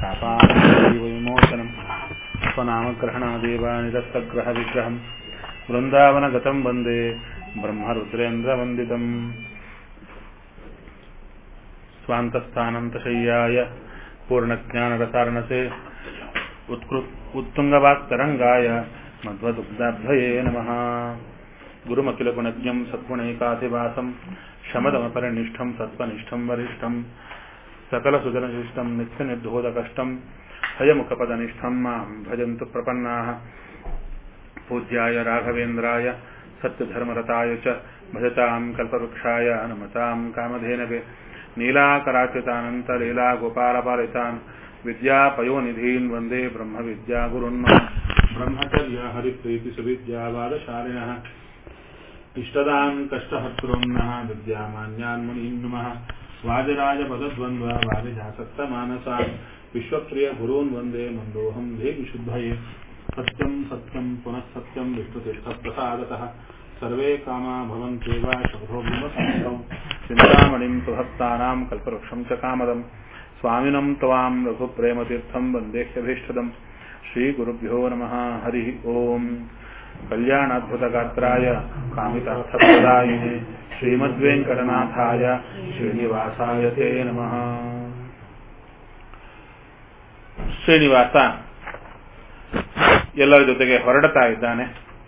शापाविमोचनम् स्वनामग्रहणादेव निरस्तग्रहविग्रहम् वृन्दावनगतम् वन्दे ब्रह्मरुद्रेन्द्रवन्दितम् स्वान्तस्थानन्तशय्याय पूर्णज्ञानरसारणसे उत्कृ उत्तुङ्गवाक्तरङ्गाय मध्वदुग्धाब्धये नमः गुरुमखिलगुणज्ञम् सद्गुणैकाधिवासम् शमदमपरिनिष्ठम् सत्त्वनिष्ठम् वरिष्ठम् सकलसुजनशिष्टम् नित्यनिर्धोदकष्टम् हयमुखपदनिष्ठम् माम् भजन्तु प्रपन्नाः पूज्याय राघवेन्द्राय सत्यधर्मरताय च भजताम् कल्पवृक्षाय नमताम् कामधेनवे नीलाकराचितानन्तलीलागोपालपालितान् विद्यापयोनिधीन् वन्दे ब्रह्मविद्यागुरुन् ब्रह्मचर्य हरिप्रीतिसुविद्यावादशालिनः इष्टदान् कष्टहर्तॄन्नः विद्यामान्यान् मुनीन् नुमः वादिराजपदद्वन्द्व वादिजासक्तमानसान् विश्वप्रियगुरून् वन्दे मन्दोऽहम् देवि शुद्धये सत्यम् सत्यम् पुनः सत्यम् विष्णुतीर्थप्रसादतः सर्वे कामा भवन्त्येव शोभो बिम्बसंस्थौ चिन्तामणिम् सुभक्तानाम् कल्पवृक्षम् च कामदम् स्वामिनम् त्वाम् रघुप्रेमतीर्थम् वन्देह्यभीष्टदम् श्रीगुरुभ्यो नमः हरिः ओम् कल्याणाद्भुतगात्राय कामितार्थप्रदायिने श्रीमद्वेङ्कटनाथाय ಶ್ರೀನಿವಾಸಾಯ ತೇ ನಮಃ ಶ್ರೀನಿವಾಸ ಎಲ್ಲರ ಜೊತೆಗೆ ಹೊರಡ್ತಾ ಇದ್ದಾನೆ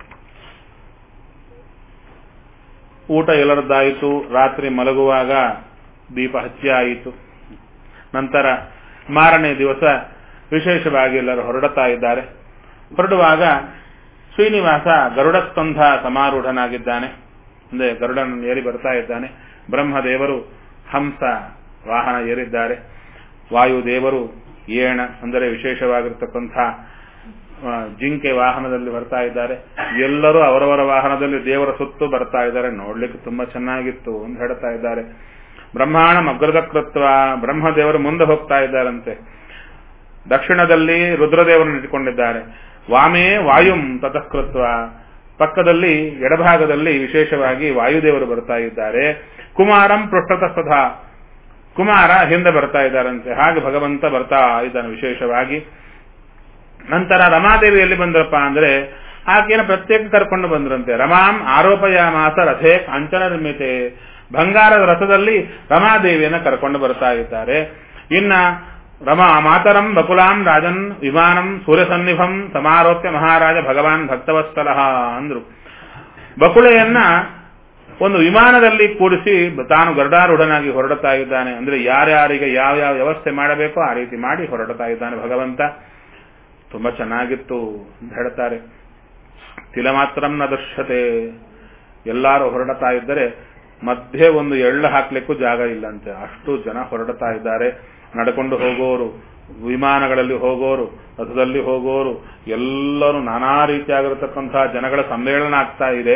ಊಟ ಎಲ್ಲರದ್ದಾಯಿತು ರಾತ್ರಿ ಮಲಗುವಾಗ ದೀಪ ಹಚ್ಚಿ ಆಯಿತು ನಂತರ ಮಾರನೇ ದಿವಸ ವಿಶೇಷವಾಗಿ ಎಲ್ಲರೂ ಹೊರಡುತ್ತಾ ಇದ್ದಾರೆ ಹೊರಡುವಾಗ ಶ್ರೀನಿವಾಸ ಗರುಡಸ್ಕಂಧ ಸಮಾರೂಢನಾಗಿದ್ದಾನೆ ಅಂದ್ರೆ ಗರುಡನನ್ನು ಏರಿ ಬರ್ತಾ ಇದ್ದಾನೆ ಬ್ರಹ್ಮದೇವರು ಹಂಸ ವಾಹನ ಏರಿದ್ದಾರೆ ವಾಯುದೇವರು ಏಣ ಅಂದರೆ ವಿಶೇಷವಾಗಿರ್ತಕ್ಕಂಥ ಜಿಂಕೆ ವಾಹನದಲ್ಲಿ ಬರ್ತಾ ಇದ್ದಾರೆ ಎಲ್ಲರೂ ಅವರವರ ವಾಹನದಲ್ಲಿ ದೇವರ ಸುತ್ತು ಬರ್ತಾ ಇದ್ದಾರೆ ನೋಡ್ಲಿಕ್ಕೆ ತುಂಬಾ ಚೆನ್ನಾಗಿತ್ತು ಅಂತ ಹೇಳ್ತಾ ಇದ್ದಾರೆ ಬ್ರಹ್ಮಾಣ ಮಗ್ರದ ಕೃತ್ವ ಬ್ರಹ್ಮದೇವರು ಮುಂದೆ ಹೋಗ್ತಾ ಇದ್ದಾರಂತೆ ದಕ್ಷಿಣದಲ್ಲಿ ರುದ್ರದೇವರನ್ನು ಇಟ್ಟುಕೊಂಡಿದ್ದಾರೆ ವಾಮೇ ವಾಯುಂ ತತಃಕೃತ್ವ ಪಕ್ಕದಲ್ಲಿ ಎಡಭಾಗದಲ್ಲಿ ವಿಶೇಷವಾಗಿ ವಾಯುದೇವರು ಬರ್ತಾ ಇದ್ದಾರೆ ಕುಮಾರಂ ಪೃಷ್ಠತಃ ಕುಮಾರ ಹಿಂದೆ ಬರ್ತಾ ಇದ್ದಾರಂತೆ ಹಾಗೆ ಭಗವಂತ ಬರ್ತಾ ಇದ್ದಾನೆ ವಿಶೇಷವಾಗಿ ನಂತರ ರಮಾದೇವಿ ಎಲ್ಲಿ ಬಂದ್ರಪ್ಪ ಅಂದ್ರೆ ಆಕೆಯನ್ನು ಪ್ರತ್ಯೇಕ ಕರ್ಕೊಂಡು ಬಂದ್ರಂತೆ ರಮಾಂ ಆರೋಪಯಾಮಾಸ ರಥೇ ಕಾಂಚನ ನಿರ್ಮಿತೆ ಬಂಗಾರದ ರಥದಲ್ಲಿ ರಮಾದೇವಿಯನ್ನ ಕರ್ಕೊಂಡು ಬರ್ತಾ ಇದ್ದಾರೆ ಇನ್ನ ರಮಾ ಮಾತರಂ ಬಕುಲಾಂ ರಾಜನ್ ವಿಮಾನಂ ಸೂರ್ಯಸನ್ನಿಭಂ ಸಮಾರೋಪ್ಯ ಮಹಾರಾಜ ಭಗವಾನ್ ಭಕ್ತವತ್ಸಲ ಅಂದ್ರು ಬಕುಳೆಯನ್ನ ಒಂದು ವಿಮಾನದಲ್ಲಿ ಕೂಡಿಸಿ ತಾನು ಗರುಡಾರೂಢನಾಗಿ ಹೊರಡುತ್ತಾ ಇದ್ದಾನೆ ಅಂದ್ರೆ ಯಾರ್ಯಾರಿಗೆ ಯಾವ ಯಾವ ವ್ಯವಸ್ಥೆ ಮಾಡಬೇಕೋ ಆ ರೀತಿ ಮಾಡಿ ಹೊರಡುತ್ತಾ ಇದ್ದಾನೆ ಭಗವಂತ ತುಂಬಾ ಚೆನ್ನಾಗಿತ್ತು ಅಂತ ಹೇಳ್ತಾರೆ ತಿಲ ಮಾತ್ರ ನ ದೃಶ್ಯತೆ ಎಲ್ಲರೂ ಹೊರಡುತ್ತಾ ಇದ್ದರೆ ಮಧ್ಯೆ ಒಂದು ಎಳ್ಳು ಹಾಕ್ಲಿಕ್ಕೂ ಜಾಗ ಇಲ್ಲಂತೆ ಅಷ್ಟು ಜನ ಹೊರಡುತ್ತಾ ಇದ್ದಾರೆ ನಡ್ಕೊಂಡು ಹೋಗೋರು ವಿಮಾನಗಳಲ್ಲಿ ಹೋಗೋರು ರಥದಲ್ಲಿ ಹೋಗೋರು ಎಲ್ಲರೂ ನಾನಾ ರೀತಿಯಾಗಿರತಕ್ಕಂತಹ ಜನಗಳ ಸಮ್ಮೇಳನ ಆಗ್ತಾ ಇದೆ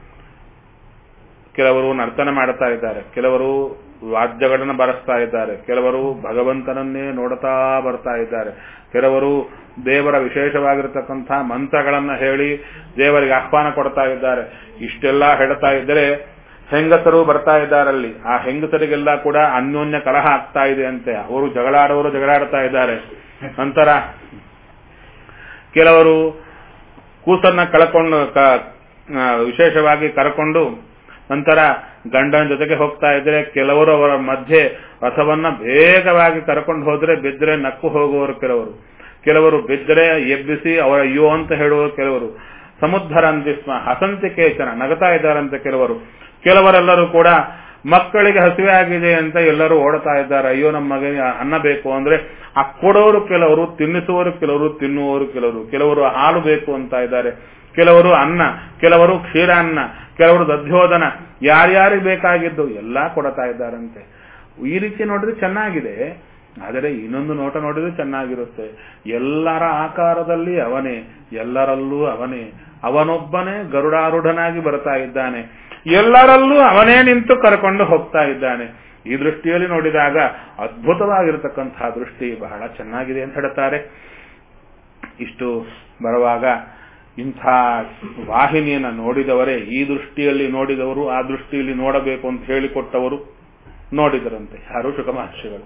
ಕೆಲವರು ನರ್ತನ ಮಾಡ್ತಾ ಇದ್ದಾರೆ ಕೆಲವರು ವಾದ್ಯಗಳನ್ನು ಬರೆಸ್ತಾ ಇದ್ದಾರೆ ಕೆಲವರು ಭಗವಂತನನ್ನೇ ನೋಡ್ತಾ ಬರ್ತಾ ಇದ್ದಾರೆ ಕೆಲವರು ದೇವರ ವಿಶೇಷವಾಗಿರತಕ್ಕಂಥ ಮಂತ್ರಗಳನ್ನ ಹೇಳಿ ದೇವರಿಗೆ ಆಹ್ವಾನ ಕೊಡ್ತಾ ಇದ್ದಾರೆ ಇಷ್ಟೆಲ್ಲ ಹೇಳ್ತಾ ಇದ್ದರೆ ಹೆಂಗಸರು ಬರ್ತಾ ಇದ್ದಾರಲ್ಲಿ ಆ ಹೆಂಗಸರಿಗೆಲ್ಲ ಕೂಡ ಅನ್ಯೋನ್ಯ ಕಲಹ ಆಗ್ತಾ ಇದೆ ಅಂತೆ ಅವರು ಜಗಳಾಡೋರು ಜಗಳಾಡ್ತಾ ಇದ್ದಾರೆ ನಂತರ ಕೆಲವರು ಕೂಸನ್ನ ಕಳ್ಕೊಂಡು ವಿಶೇಷವಾಗಿ ಕರ್ಕೊಂಡು ನಂತರ ಗಂಡನ ಜೊತೆಗೆ ಹೋಗ್ತಾ ಇದ್ರೆ ಕೆಲವರು ಅವರ ಮಧ್ಯೆ ರಥವನ್ನ ಬೇಗವಾಗಿ ಕರ್ಕೊಂಡು ಹೋದ್ರೆ ಬಿದ್ದರೆ ನಕ್ಕು ಹೋಗುವವರು ಕೆಲವರು ಕೆಲವರು ಬಿದ್ದರೆ ಎಬ್ಬಿಸಿ ಅವರ ಅಯ್ಯೋ ಅಂತ ಹೇಳುವರು ಕೆಲವರು ಸಮುದ್ರ ಅಂತಿಸ್ಮ ಹಸಂತಿ ಕೇಚನ ನಗತಾ ಇದ್ದಾರಂತೆ ಕೆಲವರು ಕೆಲವರೆಲ್ಲರೂ ಕೂಡ ಮಕ್ಕಳಿಗೆ ಹಸಿವೆ ಆಗಿದೆ ಅಂತ ಎಲ್ಲರೂ ಓಡ್ತಾ ಇದ್ದಾರೆ ಅಯ್ಯೋ ನಮ್ಮ ಮಗನಿಗೆ ಅನ್ನ ಬೇಕು ಅಂದ್ರೆ ಆ ಕೊಡೋರು ಕೆಲವರು ತಿನ್ನಿಸುವವರು ಕೆಲವರು ತಿನ್ನುವವರು ಕೆಲವರು ಕೆಲವರು ಹಾಲು ಬೇಕು ಅಂತ ಇದ್ದಾರೆ ಕೆಲವರು ಅನ್ನ ಕೆಲವರು ಕ್ಷೀರಾನ್ನ ಕೆಲವರು ದಧ್ಯೋದನ ಯಾರ್ಯಾರಿಗೆ ಬೇಕಾಗಿದ್ದು ಎಲ್ಲಾ ಕೊಡ್ತಾ ಇದ್ದಾರಂತೆ ಈ ರೀತಿ ನೋಡಿದ್ರೆ ಚೆನ್ನಾಗಿದೆ ಆದರೆ ಇನ್ನೊಂದು ನೋಟ ನೋಡಿದ್ರೆ ಚೆನ್ನಾಗಿರುತ್ತೆ ಎಲ್ಲರ ಆಕಾರದಲ್ಲಿ ಅವನೇ ಎಲ್ಲರಲ್ಲೂ ಅವನೇ ಅವನೊಬ್ಬನೇ ಗರುಡಾರೂಢನಾಗಿ ಬರ್ತಾ ಇದ್ದಾನೆ ಎಲ್ಲರಲ್ಲೂ ಅವನೇ ನಿಂತು ಕರ್ಕೊಂಡು ಹೋಗ್ತಾ ಇದ್ದಾನೆ ಈ ದೃಷ್ಟಿಯಲ್ಲಿ ನೋಡಿದಾಗ ಅದ್ಭುತವಾಗಿರತಕ್ಕಂತಹ ದೃಷ್ಟಿ ಬಹಳ ಚೆನ್ನಾಗಿದೆ ಅಂತ ಹೇಳ್ತಾರೆ ಇಷ್ಟು ಬರುವಾಗ ಇಂಥ ವಾಹಿನಿಯನ್ನ ನೋಡಿದವರೇ ಈ ದೃಷ್ಟಿಯಲ್ಲಿ ನೋಡಿದವರು ಆ ದೃಷ್ಟಿಯಲ್ಲಿ ನೋಡಬೇಕು ಅಂತ ಹೇಳಿಕೊಟ್ಟವರು ನೋಡಿದರಂತೆ ಯಾರು ಶುಕಮಹರ್ಷಿಗಳು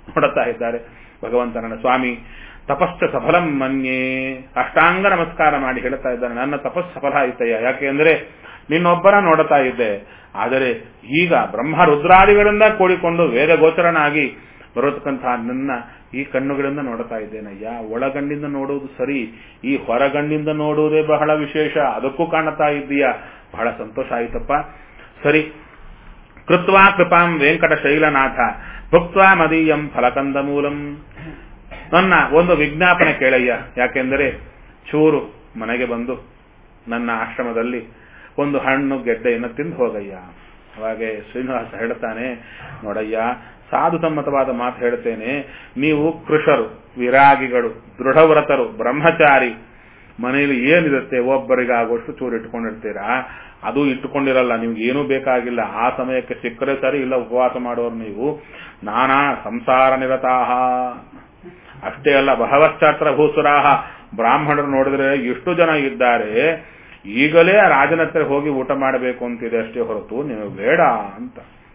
ನೋಡುತ್ತಾ ಇದ್ದಾರೆ ಭಗವಂತನ ಸ್ವಾಮಿ ತಪಸ್ಸ ಸಫಲಂ ಮನ್ಯೇ ಅಷ್ಟಾಂಗ ನಮಸ್ಕಾರ ಮಾಡಿ ಹೇಳ್ತಾ ಇದ್ದಾನೆ ನನ್ನ ತಪಸ್ ಸಫಲ ಆಯ್ತಯ್ಯ ಯಾಕೆ ಅಂದ್ರೆ ನಿನ್ನೊಬ್ಬರ ನೋಡುತ್ತಾ ಇದ್ದೆ ಆದರೆ ಈಗ ಬ್ರಹ್ಮ ರುದ್ರಾದಿಗಳಿಂದ ಕೂಡಿಕೊಂಡು ವೇದ ಗೋಚರನಾಗಿ ಬರತಕ್ಕಂತಹ ನನ್ನ ಈ ಕಣ್ಣುಗಳಿಂದ ನೋಡ್ತಾ ಇದ್ದೇನಯ್ಯ ಒಳಗಣ್ಣಿಂದ ನೋಡುವುದು ಸರಿ ಈ ಹೊರಗಣ್ಣಿಂದ ನೋಡುವುದೇ ಬಹಳ ವಿಶೇಷ ಅದಕ್ಕೂ ಕಾಣುತ್ತಾ ಇದ್ದೀಯಾ ಬಹಳ ಸಂತೋಷ ಆಯಿತಪ್ಪ ಸರಿ ಕೃತ್ವಾ ಕೃಪಾಂ ವೆಂಕಟ ಶೈಲನಾಥ ಭುಕ್ತ್ವಾ ಮದೀಯಂ ಫಲಕಂದ ಮೂಲಂ ನನ್ನ ಒಂದು ವಿಜ್ಞಾಪನೆ ಕೇಳಯ್ಯ ಯಾಕೆಂದರೆ ಚೂರು ಮನೆಗೆ ಬಂದು ನನ್ನ ಆಶ್ರಮದಲ್ಲಿ ಒಂದು ಹಣ್ಣು ಗೆಡ್ಡೆಯನ್ನು ತಿಂದು ಹೋಗಯ್ಯ ಅವಾಗೆ ಶ್ರೀನಿವಾಸ ಹೇಳ್ತಾನೆ ನೋಡಯ್ಯ ಸಾಧು ಸಮ್ಮತವಾದ ಮಾತು ಹೇಳ್ತೇನೆ ನೀವು ಕೃಷರು ವಿರಾಗಿಗಳು ದೃಢವ್ರತರು ಬ್ರಹ್ಮಚಾರಿ ಮನೆಯಲ್ಲಿ ಏನಿರುತ್ತೆ ಒಬ್ಬರಿಗಾಗುವಷ್ಟು ಚೂರು ಇಟ್ಕೊಂಡಿರ್ತೀರಾ ಅದು ಇಟ್ಟುಕೊಂಡಿರಲ್ಲ ನಿಮ್ಗೆ ಏನೂ ಬೇಕಾಗಿಲ್ಲ ಆ ಸಮಯಕ್ಕೆ ಸಿಕ್ಕರೆ ಸರಿ ಇಲ್ಲ ಉಪವಾಸ ಮಾಡೋರು ನೀವು ನಾನಾ ಸಂಸಾರ ನಿರತಾಹ ಅಷ್ಟೇ ಅಲ್ಲ ಬಹವಶ್ಚಾತ್ರ ಭೂಸುರಾಹ ಬ್ರಾಹ್ಮಣರು ನೋಡಿದ್ರೆ ಎಷ್ಟು ಜನ ಇದ್ದಾರೆ ಈಗಲೇ ಆ ರಾಜನ ಹತ್ರ ಹೋಗಿ ಊಟ ಮಾಡಬೇಕು ಅಂತಿದೆ ಅಷ್ಟೇ ಹೊರತು ನೀವು ಬೇಡ ಅಂತ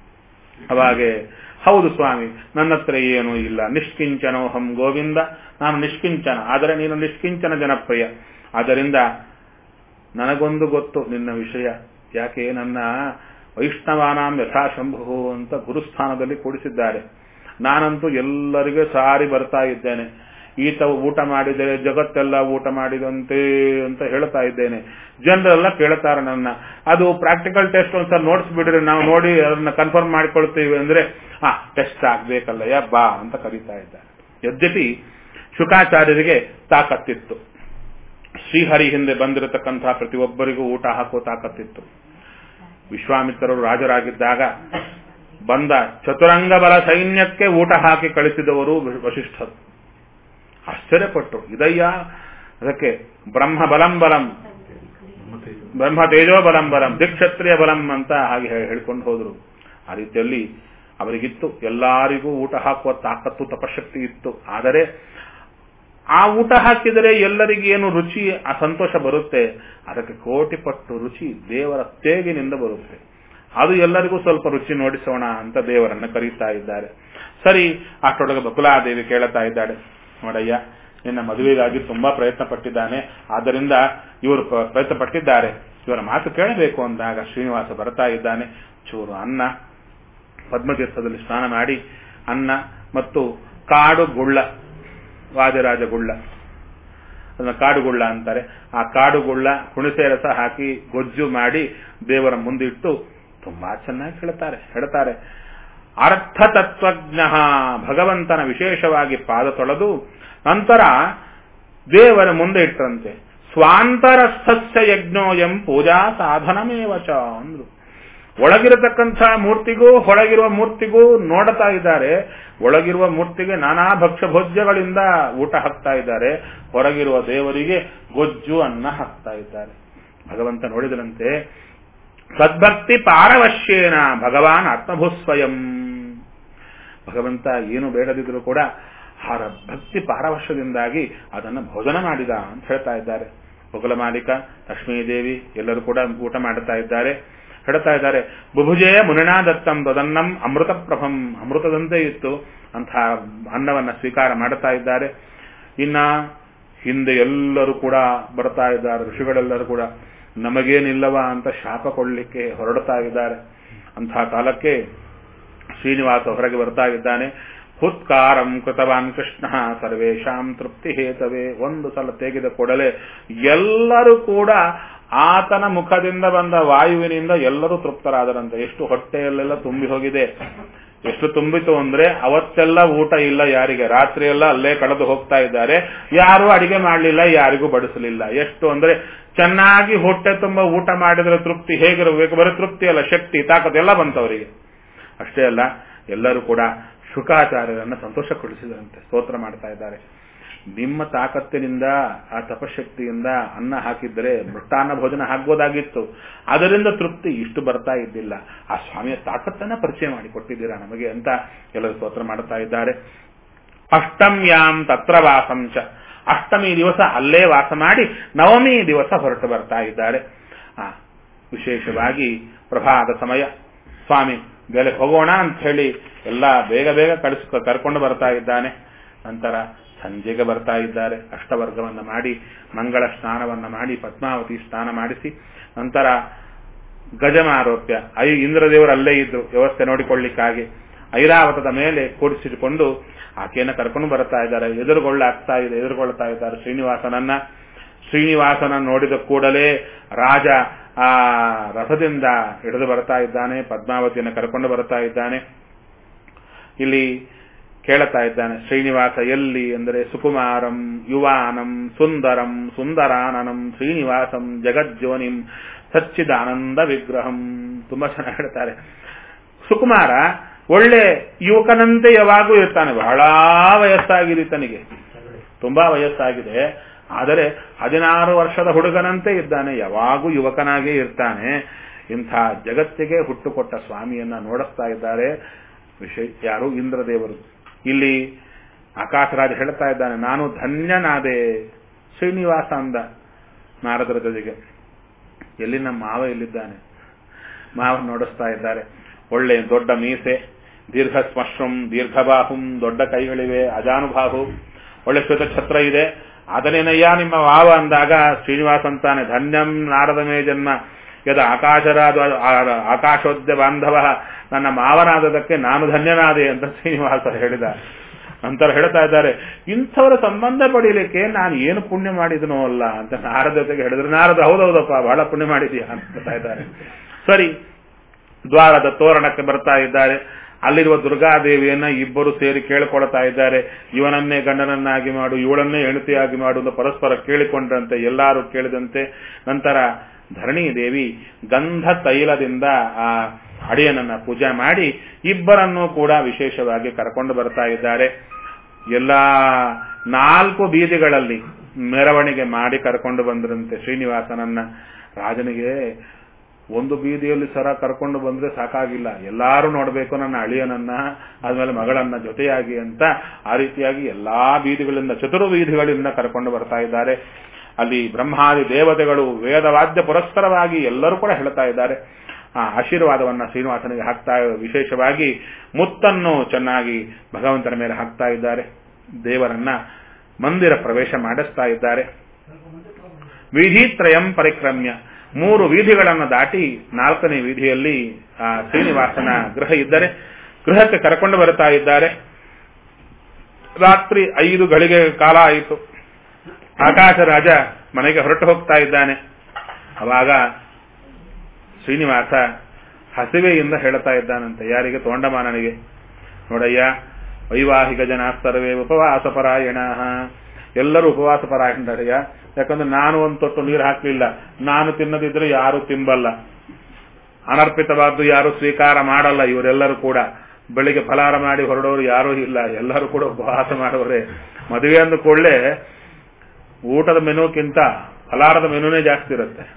ಅವಾಗೆ ಹೌದು ಸ್ವಾಮಿ ನನ್ನ ಹತ್ರ ಏನೂ ಇಲ್ಲ ನಿಷ್ಕಿಂಚನೋಹಂ ಗೋವಿಂದ ನಾನು ನಿಷ್ಕಿಂಚನ ಆದರೆ ನೀನು ನಿಷ್ಕಿಂಚನ ಜನಪ್ರಿಯ ಆದ್ದರಿಂದ ನನಗೊಂದು ಗೊತ್ತು ನಿನ್ನ ವಿಷಯ ಯಾಕೆ ನನ್ನ ವೈಷ್ಣವಾನಾಂ ಯಥಾಶಂಭು ಅಂತ ಗುರುಸ್ಥಾನದಲ್ಲಿ ಕೂಡಿಸಿದ್ದಾರೆ ನಾನಂತೂ ಎಲ್ಲರಿಗೂ ಸಾರಿ ಬರ್ತಾ ಇದ್ದೇನೆ ಈತ ಊಟ ಮಾಡಿದರೆ ಜಗತ್ತೆಲ್ಲ ಊಟ ಮಾಡಿದಂತೆ ಅಂತ ಹೇಳ್ತಾ ಇದ್ದೇನೆ ಜನರೆಲ್ಲ ಕೇಳ್ತಾರೆ ನನ್ನ ಅದು ಪ್ರಾಕ್ಟಿಕಲ್ ಟೆಸ್ಟ್ ಒಂದ್ಸಲ ನೋಟ್ಸ್ ಬಿಡ್ರಿ ನಾವು ನೋಡಿ ಅದನ್ನ ಕನ್ಫರ್ಮ್ ಮಾಡಿಕೊಳ್ತೀವಿ ಅಂದ್ರೆ ಆ ಟೆಸ್ಟ್ ಆಗ್ಬೇಕಲ್ಲಯ್ಯ ಬಾ ಅಂತ ಕರೀತಾ ಇದ್ದಾರೆ ಯದ್ಯಪಿ ಶುಕಾಚಾರ್ಯರಿಗೆ ತಾಕತ್ತಿತ್ತು ಶ್ರೀಹರಿ ಹಿಂದೆ ಬಂದಿರತಕ್ಕಂತಹ ಪ್ರತಿಯೊಬ್ಬರಿಗೂ ಊಟ ಹಾಕೋ ತಾಕತ್ತಿತ್ತು ವಿಶ್ವಾಮಿತ್ರರು ರಾಜರಾಗಿದ್ದಾಗ ಬಂದ ಚತುರಂಗ ಬಲ ಸೈನ್ಯಕ್ಕೆ ಊಟ ಹಾಕಿ ಕಳಿಸಿದವರು ವಶಿಷ್ಠರು ಆಶ್ಚರ್ಯಪಟ್ಟರು ಇದಯ್ಯ ಅದಕ್ಕೆ ಬ್ರಹ್ಮ ಬಲಂ ಬಲಂ ಬ್ರಹ್ಮ ತೇಜೋ ಬಲಂ ಬಲಂ ದಿಕ್ಷತ್ರಿಯ ಬಲಂ ಅಂತ ಹಾಗೆ ಹೇಳ್ಕೊಂಡು ಹೋದ್ರು ಆ ರೀತಿಯಲ್ಲಿ ಅವರಿಗಿತ್ತು ಎಲ್ಲರಿಗೂ ಊಟ ಹಾಕುವ ತಾಕತ್ತು ತಪಶಕ್ತಿ ಇತ್ತು ಆದರೆ ಆ ಊಟ ಹಾಕಿದರೆ ಎಲ್ಲರಿಗೇನು ರುಚಿ ಆ ಸಂತೋಷ ಬರುತ್ತೆ ಅದಕ್ಕೆ ಕೋಟಿ ಪಟ್ಟು ರುಚಿ ದೇವರ ತೇಗಿನಿಂದ ಬರುತ್ತೆ ಅದು ಎಲ್ಲರಿಗೂ ಸ್ವಲ್ಪ ರುಚಿ ನೋಡಿಸೋಣ ಅಂತ ದೇವರನ್ನ ಕರೀತಾ ಇದ್ದಾರೆ ಸರಿ ಅಷ್ಟೊಳಗೆ ಬಕುಲಾದೇವಿ ಕೇಳುತ್ತಾ ಇದ್ದಾಳೆ ನೋಡಯ್ಯ ನಿನ್ನ ಮದುವೆಗಾಗಿ ತುಂಬಾ ಪ್ರಯತ್ನ ಪಟ್ಟಿದ್ದಾನೆ ಆದ್ದರಿಂದ ಇವರು ಪ್ರಯತ್ನ ಪಟ್ಟಿದ್ದಾರೆ ಇವರ ಮಾತು ಕೇಳಬೇಕು ಅಂದಾಗ ಶ್ರೀನಿವಾಸ ಬರ್ತಾ ಇದ್ದಾನೆ ಚೂರು ಅನ್ನ ಪದ್ಮತೀರ್ಥದಲ್ಲಿ ಸ್ನಾನ ಮಾಡಿ ಅನ್ನ ಮತ್ತು ಕಾಡು ಗುಳ್ಳ ವಾದಿರಾಜ ಗುಳ್ಳ ಅದನ್ನ ಕಾಡುಗುಳ್ಳ ಅಂತಾರೆ ಆ ಕಾಡುಗುಳ್ಳ ಹುಣಸೆ ರಸ ಹಾಕಿ ಗೊಜ್ಜು ಮಾಡಿ ದೇವರ ಮುಂದಿಟ್ಟು ತುಂಬಾ ಚೆನ್ನಾಗಿ ಹೇಳ್ತಾರೆ ಹೇಳ್ತಾರೆ ಅರ್ಥ ತತ್ವಜ್ಞ ಭಗವಂತನ ವಿಶೇಷವಾಗಿ ಪಾದ ತೊಳೆದು ನಂತರ ದೇವರ ಮುಂದೆ ಇಟ್ಟರಂತೆ ಸ್ವಾಂತರಸ್ಥಸ್ಯ ಯಜ್ಞೋಯಂ ಪೂಜಾ ಸಾಧನಮೇವಚ ಅಂದ್ರು ಒಳಗಿರತಕ್ಕಂಥ ಮೂರ್ತಿಗೂ ಹೊಳಗಿರುವ ಮೂರ್ತಿಗೂ ನೋಡ್ತಾ ಇದ್ದಾರೆ ಒಳಗಿರುವ ಮೂರ್ತಿಗೆ ನಾನಾ ಭಕ್ಷ್ಯ ಭೋಜ್ಯಗಳಿಂದ ಊಟ ಹಾಕ್ತಾ ಇದ್ದಾರೆ ಹೊರಗಿರುವ ದೇವರಿಗೆ ಗೊಜ್ಜು ಅನ್ನ ಹಾಕ್ತಾ ಇದ್ದಾರೆ ಭಗವಂತ ನೋಡಿದರಂತೆ ಸದ್ಭಕ್ತಿ ಪಾರವಶ್ಯೇನ ಭಗವಾನ್ ಆತ್ಮಭೂಸ್ವಯಂ ಭಗವಂತ ಏನು ಬೇಡದಿದ್ರು ಕೂಡ ಆರ ಭಕ್ತಿ ಪಾರವಶ್ಯದಿಂದಾಗಿ ಅದನ್ನು ಭೋಜನ ಮಾಡಿದ ಅಂತ ಹೇಳ್ತಾ ಇದ್ದಾರೆ ಮೊಗಲ ಮಾಲೀಕ ಲಕ್ಷ್ಮೀದೇವಿ ಎಲ್ಲರೂ ಕೂಡ ಊಟ ಮಾಡುತ್ತಾ ಇದ್ದಾರೆ ಹೇಳ್ತಾ ಇದ್ದಾರೆ ಬುಭುಜೆಯ ಮುನಿನಾ ದತ್ತಂ ತದನ್ನಂ ಅಮೃತ ಪ್ರಭಂ ಅಮೃತದಂತೆ ಇತ್ತು ಅಂತ ಅನ್ನವನ್ನ ಸ್ವೀಕಾರ ಮಾಡುತ್ತಾ ಇದ್ದಾರೆ ಇನ್ನ ಹಿಂದೆ ಎಲ್ಲರೂ ಕೂಡ ಬರ್ತಾ ಇದ್ದಾರೆ ಋಷಿಗಳೆಲ್ಲರೂ ಕೂಡ ನಮಗೇನಿಲ್ಲವ ಅಂತ ಶಾಪ ಕೊಡ್ಲಿಕ್ಕೆ ಹೊರಡ್ತಾ ಇದ್ದಾರೆ ಅಂತಹ ಕಾಲಕ್ಕೆ ಶ್ರೀನಿವಾಸ ಹೊರಗೆ ಬರ್ತಾ ಇದ್ದಾನೆ ಹುತ್ಕಾರಂ ಕೃತವಾನ್ ಕೃಷ್ಣ ಸರ್ವೇಶಾಂ ತೃಪ್ತಿ ಹೇತವೇ ಒಂದು ಸಲ ತೆಗೆದ ಕೂಡಲೇ ಎಲ್ಲರೂ ಕೂಡ ಆತನ ಮುಖದಿಂದ ಬಂದ ವಾಯುವಿನಿಂದ ಎಲ್ಲರೂ ತೃಪ್ತರಾದರಂತೆ ಎಷ್ಟು ಹೊಟ್ಟೆಯಲ್ಲೆಲ್ಲ ತುಂಬಿ ಹೋಗಿದೆ ಎಷ್ಟು ತುಂಬಿತು ಅಂದ್ರೆ ಅವತ್ತೆಲ್ಲ ಊಟ ಇಲ್ಲ ಯಾರಿಗೆ ರಾತ್ರಿ ಎಲ್ಲ ಅಲ್ಲೇ ಕಳೆದು ಹೋಗ್ತಾ ಇದ್ದಾರೆ ಯಾರು ಅಡಿಗೆ ಮಾಡಲಿಲ್ಲ ಯಾರಿಗೂ ಬಡಿಸಲಿಲ್ಲ ಎಷ್ಟು ಅಂದ್ರೆ ಚೆನ್ನಾಗಿ ಹೊಟ್ಟೆ ತುಂಬ ಊಟ ಮಾಡಿದ್ರೆ ತೃಪ್ತಿ ಹೇಗಿರಬೇಕು ಬರೀ ತೃಪ್ತಿ ಅಲ್ಲ ಶಕ್ತಿ ತಾಕತ್ ಎಲ್ಲ ಬಂತವರಿಗೆ ಅಷ್ಟೇ ಅಲ್ಲ ಎಲ್ಲರೂ ಕೂಡ ಶುಕಾಚಾರ್ಯರನ್ನ ಸಂತೋಷಗೊಳಿಸಿದಂತೆ ಸ್ತೋತ್ರ ಮಾಡ್ತಾ ಇದ್ದಾರೆ ನಿಮ್ಮ ತಾಕತ್ತಿನಿಂದ ಆ ತಪಶಕ್ತಿಯಿಂದ ಅನ್ನ ಹಾಕಿದ್ರೆ ಮೃಷ್ಟಾನ್ನ ಭೋಜನ ಹಾಕ್ಬೋದಾಗಿತ್ತು ಅದರಿಂದ ತೃಪ್ತಿ ಇಷ್ಟು ಬರ್ತಾ ಇದ್ದಿಲ್ಲ ಆ ಸ್ವಾಮಿಯ ತಾಕತ್ತನ್ನ ಪರಿಚಯ ಮಾಡಿ ಕೊಟ್ಟಿದ್ದೀರಾ ನಮಗೆ ಅಂತ ಎಲ್ಲರೂ ಸ್ತೋತ್ರ ಮಾಡ್ತಾ ಇದ್ದಾರೆ ಅಷ್ಟಮ್ಯಾಂ ತತ್ರ ವಾಸಂಚ ಅಷ್ಟಮಿ ದಿವಸ ಅಲ್ಲೇ ವಾಸ ಮಾಡಿ ನವಮಿ ದಿವಸ ಹೊರಟು ಬರ್ತಾ ಇದ್ದಾರೆ ಆ ವಿಶೇಷವಾಗಿ ಪ್ರಭಾದ ಸಮಯ ಸ್ವಾಮಿ ಬೆಲೆ ಹೋಗೋಣ ಅಂತ ಹೇಳಿ ಎಲ್ಲ ಬೇಗ ಬೇಗ ಕಳಿಸ್ ಕರ್ಕೊಂಡು ಬರ್ತಾ ಇದ್ದಾನೆ ನಂತರ ಸಂಜೆಗೆ ಬರ್ತಾ ಇದ್ದಾರೆ ಅಷ್ಟವರ್ಗವನ್ನ ಮಾಡಿ ಮಂಗಳ ಸ್ನಾನವನ್ನ ಮಾಡಿ ಪದ್ಮಾವತಿ ಸ್ನಾನ ಮಾಡಿಸಿ ನಂತರ ಗಜಮಾರೋಪ್ಯ ಐ ಇಂದ್ರದೇವರು ಅಲ್ಲೇ ಇದ್ರು ವ್ಯವಸ್ಥೆ ನೋಡಿಕೊಳ್ಳಿಕ್ಕಾಗಿ ಐರಾವತದ ಮೇಲೆ ಕೂಡಿಸಿಕೊಂಡು ಆಕೆಯನ್ನ ಕರ್ಕೊಂಡು ಬರ್ತಾ ಇದ್ದಾರೆ ಎದುರುಗೊಳ್ಳಾಗ್ತಾ ಇದೆ ಎದುರುಗೊಳ್ತಾ ಇದ್ದಾರೆ ಶ್ರೀನಿವಾಸನನ್ನ ಶ್ರೀನಿವಾಸನ ನೋಡಿದ ಕೂಡಲೇ ರಾಜ ಆ ರಥದಿಂದ ಹಿಡಿದು ಬರ್ತಾ ಇದ್ದಾನೆ ಪದ್ಮಾವತಿಯನ್ನು ಕರ್ಕೊಂಡು ಬರ್ತಾ ಇದ್ದಾನೆ ಇಲ್ಲಿ ಕೇಳುತ್ತಾ ಇದ್ದಾನೆ ಶ್ರೀನಿವಾಸ ಎಲ್ಲಿ ಅಂದರೆ ಸುಕುಮಾರಂ ಯುವಾನಂ ಸುಂದರಂ ಸುಂದರಾನನಂ ಶ್ರೀನಿವಾಸಂ ಜಗಜ್ಜೋನಿಂ ಸಚ್ಚಿದಾನಂದ ವಿಗ್ರಹಂ ತುಂಬಾ ಚೆನ್ನಾಗಿ ಹೇಳ್ತಾರೆ ಸುಕುಮಾರ ಒಳ್ಳೆ ಯುವಕನಂತೆ ಯಾವಾಗೂ ಇರ್ತಾನೆ ಬಹಳ ವಯಸ್ಸಾಗಿದೆ ತನಿಗೆ ತುಂಬಾ ವಯಸ್ಸಾಗಿದೆ ಆದರೆ ಹದಿನಾರು ವರ್ಷದ ಹುಡುಗನಂತೆ ಇದ್ದಾನೆ ಯಾವಾಗೂ ಯುವಕನಾಗೇ ಇರ್ತಾನೆ ಇಂಥ ಜಗತ್ತಿಗೆ ಹುಟ್ಟುಕೊಟ್ಟ ಸ್ವಾಮಿಯನ್ನ ನೋಡಿಸ್ತಾ ಇದ್ದಾರೆ ವಿಷಯ ಯಾರು ಇಂದ್ರದೇವರು ಇಲ್ಲಿ ಆಕಾಶರಾಜ ಹೇಳ್ತಾ ಇದ್ದಾನೆ ನಾನು ಧನ್ಯನಾದೆ ಶ್ರೀನಿವಾಸ ಅಂದ ನಾರದರ ಜೊತೆಗೆ ಎಲ್ಲಿ ನಮ್ಮ ಮಾವ ಎಲ್ಲಿದ್ದಾನೆ ಮಾವ ನೋಡಿಸ್ತಾ ಇದ್ದಾರೆ ಒಳ್ಳೆ ದೊಡ್ಡ ಮೀಸೆ ದೀರ್ಘ ಸ್ಪಶ್ರಂ ದೀರ್ಘಬಾಹುಂ ದೊಡ್ಡ ಕೈಗಳಿವೆ ಅಜಾನುಬಾಹು ಒಳ್ಳೆ ಶ್ವೇತ ಛತ್ರ ಇದೆ ಅದನೇನಯ್ಯ ನಿಮ್ಮ ವಾವ ಅಂದಾಗ ಶ್ರೀನಿವಾಸ ಅಂತಾನೆ ಧನ್ಯಂ ನಾರದ ಮೇ ಜನ್ಮ ಯದ ಆಕಾಶರಾದ ಆಕಾಶೋದ್ಯ ಬಾಂಧವ ನನ್ನ ಮಾವನಾದದಕ್ಕೆ ನಾನು ಧನ್ಯನಾದೆ ಅಂತ ಶ್ರೀನಿವಾಸ ಹೇಳಿದ ನಂತರ ಹೇಳ್ತಾ ಇದ್ದಾರೆ ಇಂಥವರ ಸಂಬಂಧ ಪಡೀಲಿಕ್ಕೆ ನಾನು ಏನು ಪುಣ್ಯ ಮಾಡಿದನೋ ಅಲ್ಲ ಅಂತ ನಾರದ ಜೊತೆಗೆ ಹೇಳಿದ್ರು ನಾರದ ಹೌದೌದಪ್ಪ ಬಹಳ ಪುಣ್ಯ ಮಾಡಿದೀಯ ಅಂತ ಹೇಳ್ತಾ ಇದ್ದಾರೆ ಸರಿ ದ್ವಾರದ ತೋರಣಕ್ಕೆ ಬರ್ತಾ ಇದ್ದಾರೆ ಅಲ್ಲಿರುವ ದುರ್ಗಾದೇವಿಯನ್ನ ಇಬ್ಬರು ಸೇರಿ ಕೇಳಿಕೊಳ್ತಾ ಇದ್ದಾರೆ ಇವನನ್ನೇ ಗಂಡನನ್ನಾಗಿ ಮಾಡು ಇವಳನ್ನೇ ಹೆಂಡತಿಯಾಗಿ ಮಾಡು ಅಂತ ಪರಸ್ಪರ ಕೇಳಿಕೊಂಡ್ರಂತೆ ಎಲ್ಲರೂ ಕೇಳಿದಂತೆ ನಂತರ ಧರಣಿ ದೇವಿ ಗಂಧ ತೈಲದಿಂದ ಆ ಅಡಿಯನನ್ನ ಪೂಜೆ ಮಾಡಿ ಇಬ್ಬರನ್ನೂ ಕೂಡ ವಿಶೇಷವಾಗಿ ಕರ್ಕೊಂಡು ಬರ್ತಾ ಇದ್ದಾರೆ ಎಲ್ಲಾ ನಾಲ್ಕು ಬೀದಿಗಳಲ್ಲಿ ಮೆರವಣಿಗೆ ಮಾಡಿ ಕರ್ಕೊಂಡು ಬಂದ್ರಂತೆ ಶ್ರೀನಿವಾಸನನ್ನ ರಾಜನಿಗೆ ಒಂದು ಬೀದಿಯಲ್ಲಿ ಸರ ಕರ್ಕೊಂಡು ಬಂದ್ರೆ ಸಾಕಾಗಿಲ್ಲ ಎಲ್ಲಾರು ನೋಡಬೇಕು ನನ್ನ ಅಳಿಯನನ್ನ ಆದ್ಮೇಲೆ ಮಗಳನ್ನ ಜೊತೆಯಾಗಿ ಅಂತ ಆ ರೀತಿಯಾಗಿ ಎಲ್ಲಾ ಬೀದಿಗಳಿಂದ ಚತುರ್ಬೀದಿಗಳಿಂದ ಕರ್ಕೊಂಡು ಬರ್ತಾ ಇದ್ದಾರೆ ಅಲ್ಲಿ ಬ್ರಹ್ಮಾದಿ ದೇವತೆಗಳು ವೇದವಾದ್ಯ ಪುರಸ್ಕರವಾಗಿ ಎಲ್ಲರೂ ಕೂಡ ಹೇಳ್ತಾ ಇದ್ದಾರೆ ಆ ಆಶೀರ್ವಾದವನ್ನ ಶ್ರೀನಿವಾಸನಿಗೆ ಹಾಕ್ತಾ ವಿಶೇಷವಾಗಿ ಮುತ್ತನ್ನು ಚೆನ್ನಾಗಿ ಭಗವಂತನ ಮೇಲೆ ಹಾಕ್ತಾ ಇದ್ದಾರೆ ದೇವರನ್ನ ಮಂದಿರ ಪ್ರವೇಶ ಮಾಡಿಸ್ತಾ ಇದ್ದಾರೆ ವಿಧಿತ್ರಯಂ ಪರಿಕ್ರಮ್ಯ ಮೂರು ವೀಧಿಗಳನ್ನು ದಾಟಿ ನಾಲ್ಕನೇ ವೀಧಿಯಲ್ಲಿ ಆ ಶ್ರೀನಿವಾಸನ ಗೃಹ ಇದ್ದರೆ ಗೃಹಕ್ಕೆ ಕರ್ಕೊಂಡು ಬರ್ತಾ ಇದ್ದಾರೆ ರಾತ್ರಿ ಐದು ಗಳಿಗೆ ಕಾಲ ಆಯಿತು ಆಕಾಶ ರಾಜ ಮನೆಗೆ ಹೊರಟು ಹೋಗ್ತಾ ಇದ್ದಾನೆ ಅವಾಗ ಶ್ರೀನಿವಾಸ ಹಸಿವೆಯಿಂದ ಹೇಳ್ತಾ ಇದ್ದಾನಂತೆ ಯಾರಿಗೆ ತೋಂಡಮಾನನಿಗೆ ನೋಡಯ್ಯ ವೈವಾಹಿಕ ಜನ ಸರ್ವೇ ಉಪವಾಸ ಪರಾಯಣ ಎಲ್ಲರೂ ಉಪವಾಸ ಪರಾಯಣರಯ್ಯ ಯಾಕಂದ್ರೆ ನಾನು ಒಂದು ತೊಟ್ಟು ನೀರು ಹಾಕ್ಲಿಲ್ಲ ನಾನು ತಿನ್ನದಿದ್ರೆ ಯಾರು ತಿಂಬಲ್ಲ ಅನರ್ಪಿತವಾದ್ದು ಯಾರು ಸ್ವೀಕಾರ ಮಾಡಲ್ಲ ಇವರೆಲ್ಲರೂ ಕೂಡ ಬೆಳಿಗ್ಗೆ ಫಲಾರ ಮಾಡಿ ಹೊರಡೋರು ಯಾರೂ ಇಲ್ಲ ಎಲ್ಲರೂ ಕೂಡ ಉಪವಾಸ ಮಾಡೋರೆ ಮದುವೆ ಅಂದ ಕೂಡಲೇ ಊಟದ ಮೆನುಕ್ಕಿಂತ ಫಲಾರದ ಮೆನುನೇ ಜಾಸ್ತಿ ಇರುತ್ತೆ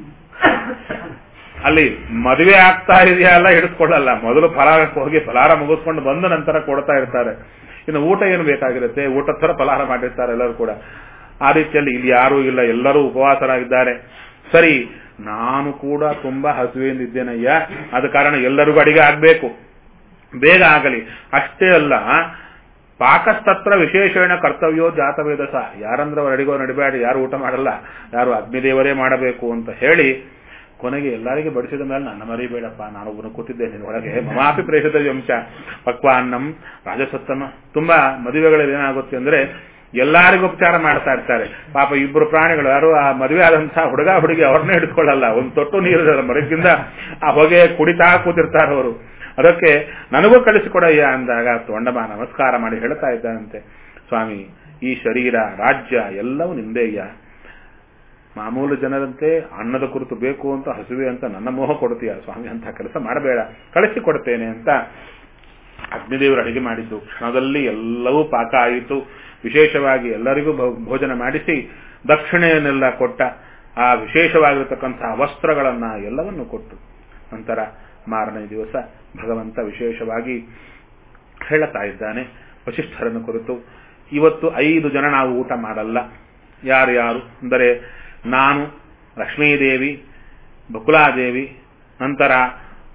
ಅಲ್ಲಿ ಮದುವೆ ಆಗ್ತಾ ಇದೆಯಾ ಅಲ್ಲ ಹಿಡಿಸ್ಕೊಳ್ಳಲ್ಲ ಮೊದಲು ಫಲಾರಕ್ಕೆ ಹೋಗಿ ಫಲಾರ ಮುಗಿಸ್ಕೊಂಡು ಬಂದ ನಂತರ ಕೊಡ್ತಾ ಇರ್ತಾರೆ ಇನ್ನು ಊಟ ಏನು ಬೇಕಾಗಿರುತ್ತೆ ಊಟದ ತರ ಫಲಾರ ಮಾಡಿರ್ತಾರೆ ಎಲ್ಲರೂ ಕೂಡ ಆ ರೀತಿಯಲ್ಲಿ ಇಲ್ಲಿ ಯಾರೂ ಇಲ್ಲ ಎಲ್ಲರೂ ಉಪವಾಸರಾಗಿದ್ದಾರೆ ಸರಿ ನಾನು ಕೂಡ ತುಂಬಾ ಹಸುವೆಯಿಂದ ಇದ್ದೇನಯ್ಯ ಆದ ಕಾರಣ ಎಲ್ಲರಿಗೂ ಅಡಿಗೆ ಆಗ್ಬೇಕು ಬೇಗ ಆಗಲಿ ಅಷ್ಟೇ ಅಲ್ಲ ಪಾಕಸ್ತತ್ರ ವಿಶೇಷಣ ಕರ್ತವ್ಯೋ ಜಾತವೇದ ಸಹ ಯಾರಂದ್ರೆ ಅವ್ರು ಅಡಿಗೋ ನಡಿಬೇಡಿ ಯಾರು ಊಟ ಮಾಡಲ್ಲ ಯಾರು ಅಗ್ನಿದೇವರೇ ಮಾಡಬೇಕು ಅಂತ ಹೇಳಿ ಕೊನೆಗೆ ಎಲ್ಲರಿಗೆ ಬಡಿಸಿದ ಮೇಲೆ ನನ್ನ ಮರಿಬೇಡಪ್ಪ ನಾನು ಒಬ್ಬನು ಕೂತಿದ್ದೇನೆ ಒಳಗೆ ಮಮಾಪಿ ಪ್ರೇಷಿತ ವಂಶ ಪಕ್ವಾನ್ನಂ ರಾಜಸತ್ತಮ ತುಂಬಾ ಮದುವೆಗಳಲ್ಲಿ ಏನಾಗುತ್ತೆ ಅಂದ್ರೆ ಎಲ್ಲರಿಗೂ ಉಪಚಾರ ಮಾಡ್ತಾ ಇರ್ತಾರೆ ಪಾಪ ಇಬ್ಬರು ಪ್ರಾಣಿಗಳು ಯಾರು ಆ ಮದುವೆ ಆದಂತಹ ಹುಡುಗ ಹುಡುಗಿ ಅವ್ರನ್ನೇ ಹಿಡ್ಕೊಳ್ಳಲ್ಲ ಒಂದು ತೊಟ್ಟು ನೀರು ಮರಗಿಂದ ಆ ಹೊಗೆ ಕುಡಿತಾ ಕೂತಿರ್ತಾರೆ ಅವರು ಅದಕ್ಕೆ ನನಗೂ ಕಳಿಸಿಕೊಡಯ್ಯ ಅಂದಾಗ ತೊಂಡಮ ನಮಸ್ಕಾರ ಮಾಡಿ ಹೇಳ್ತಾ ಇದ್ದಾನಂತೆ ಸ್ವಾಮಿ ಈ ಶರೀರ ರಾಜ್ಯ ಎಲ್ಲವೂ ನಿಂದೆಯ್ಯ ಮಾಮೂಲು ಜನರಂತೆ ಅನ್ನದ ಕುರಿತು ಬೇಕು ಅಂತ ಹಸುವೆ ಅಂತ ನನ್ನ ಮೋಹ ಕೊಡ್ತೀಯ ಸ್ವಾಮಿ ಅಂತ ಕೆಲಸ ಮಾಡಬೇಡ ಕಳಿಸಿ ಕೊಡ್ತೇನೆ ಅಂತ ಅಗ್ನಿದೇವರು ಅಡಿಗೆ ಮಾಡಿದ್ದು ಕ್ಷಣದಲ್ಲಿ ಎಲ್ಲವೂ ಪಾಕ ಆಯಿತು ವಿಶೇಷವಾಗಿ ಎಲ್ಲರಿಗೂ ಭೋಜನ ಮಾಡಿಸಿ ದಕ್ಷಿಣೆಯನ್ನೆಲ್ಲ ಕೊಟ್ಟ ಆ ವಿಶೇಷವಾಗಿರತಕ್ಕಂತಹ ವಸ್ತ್ರಗಳನ್ನ ಎಲ್ಲವನ್ನು ಕೊಟ್ಟು ನಂತರ ಮಾರನೇ ದಿವಸ ಭಗವಂತ ವಿಶೇಷವಾಗಿ ಹೇಳುತ್ತಾ ಇದ್ದಾನೆ ವಶಿಷ್ಠರನ್ನು ಕುರಿತು ಇವತ್ತು ಐದು ಜನ ನಾವು ಊಟ ಮಾಡಲ್ಲ ಯಾರು ಯಾರು ಅಂದರೆ ನಾನು ಲಕ್ಷ್ಮೀದೇವಿ ಬಕುಲಾದೇವಿ ನಂತರ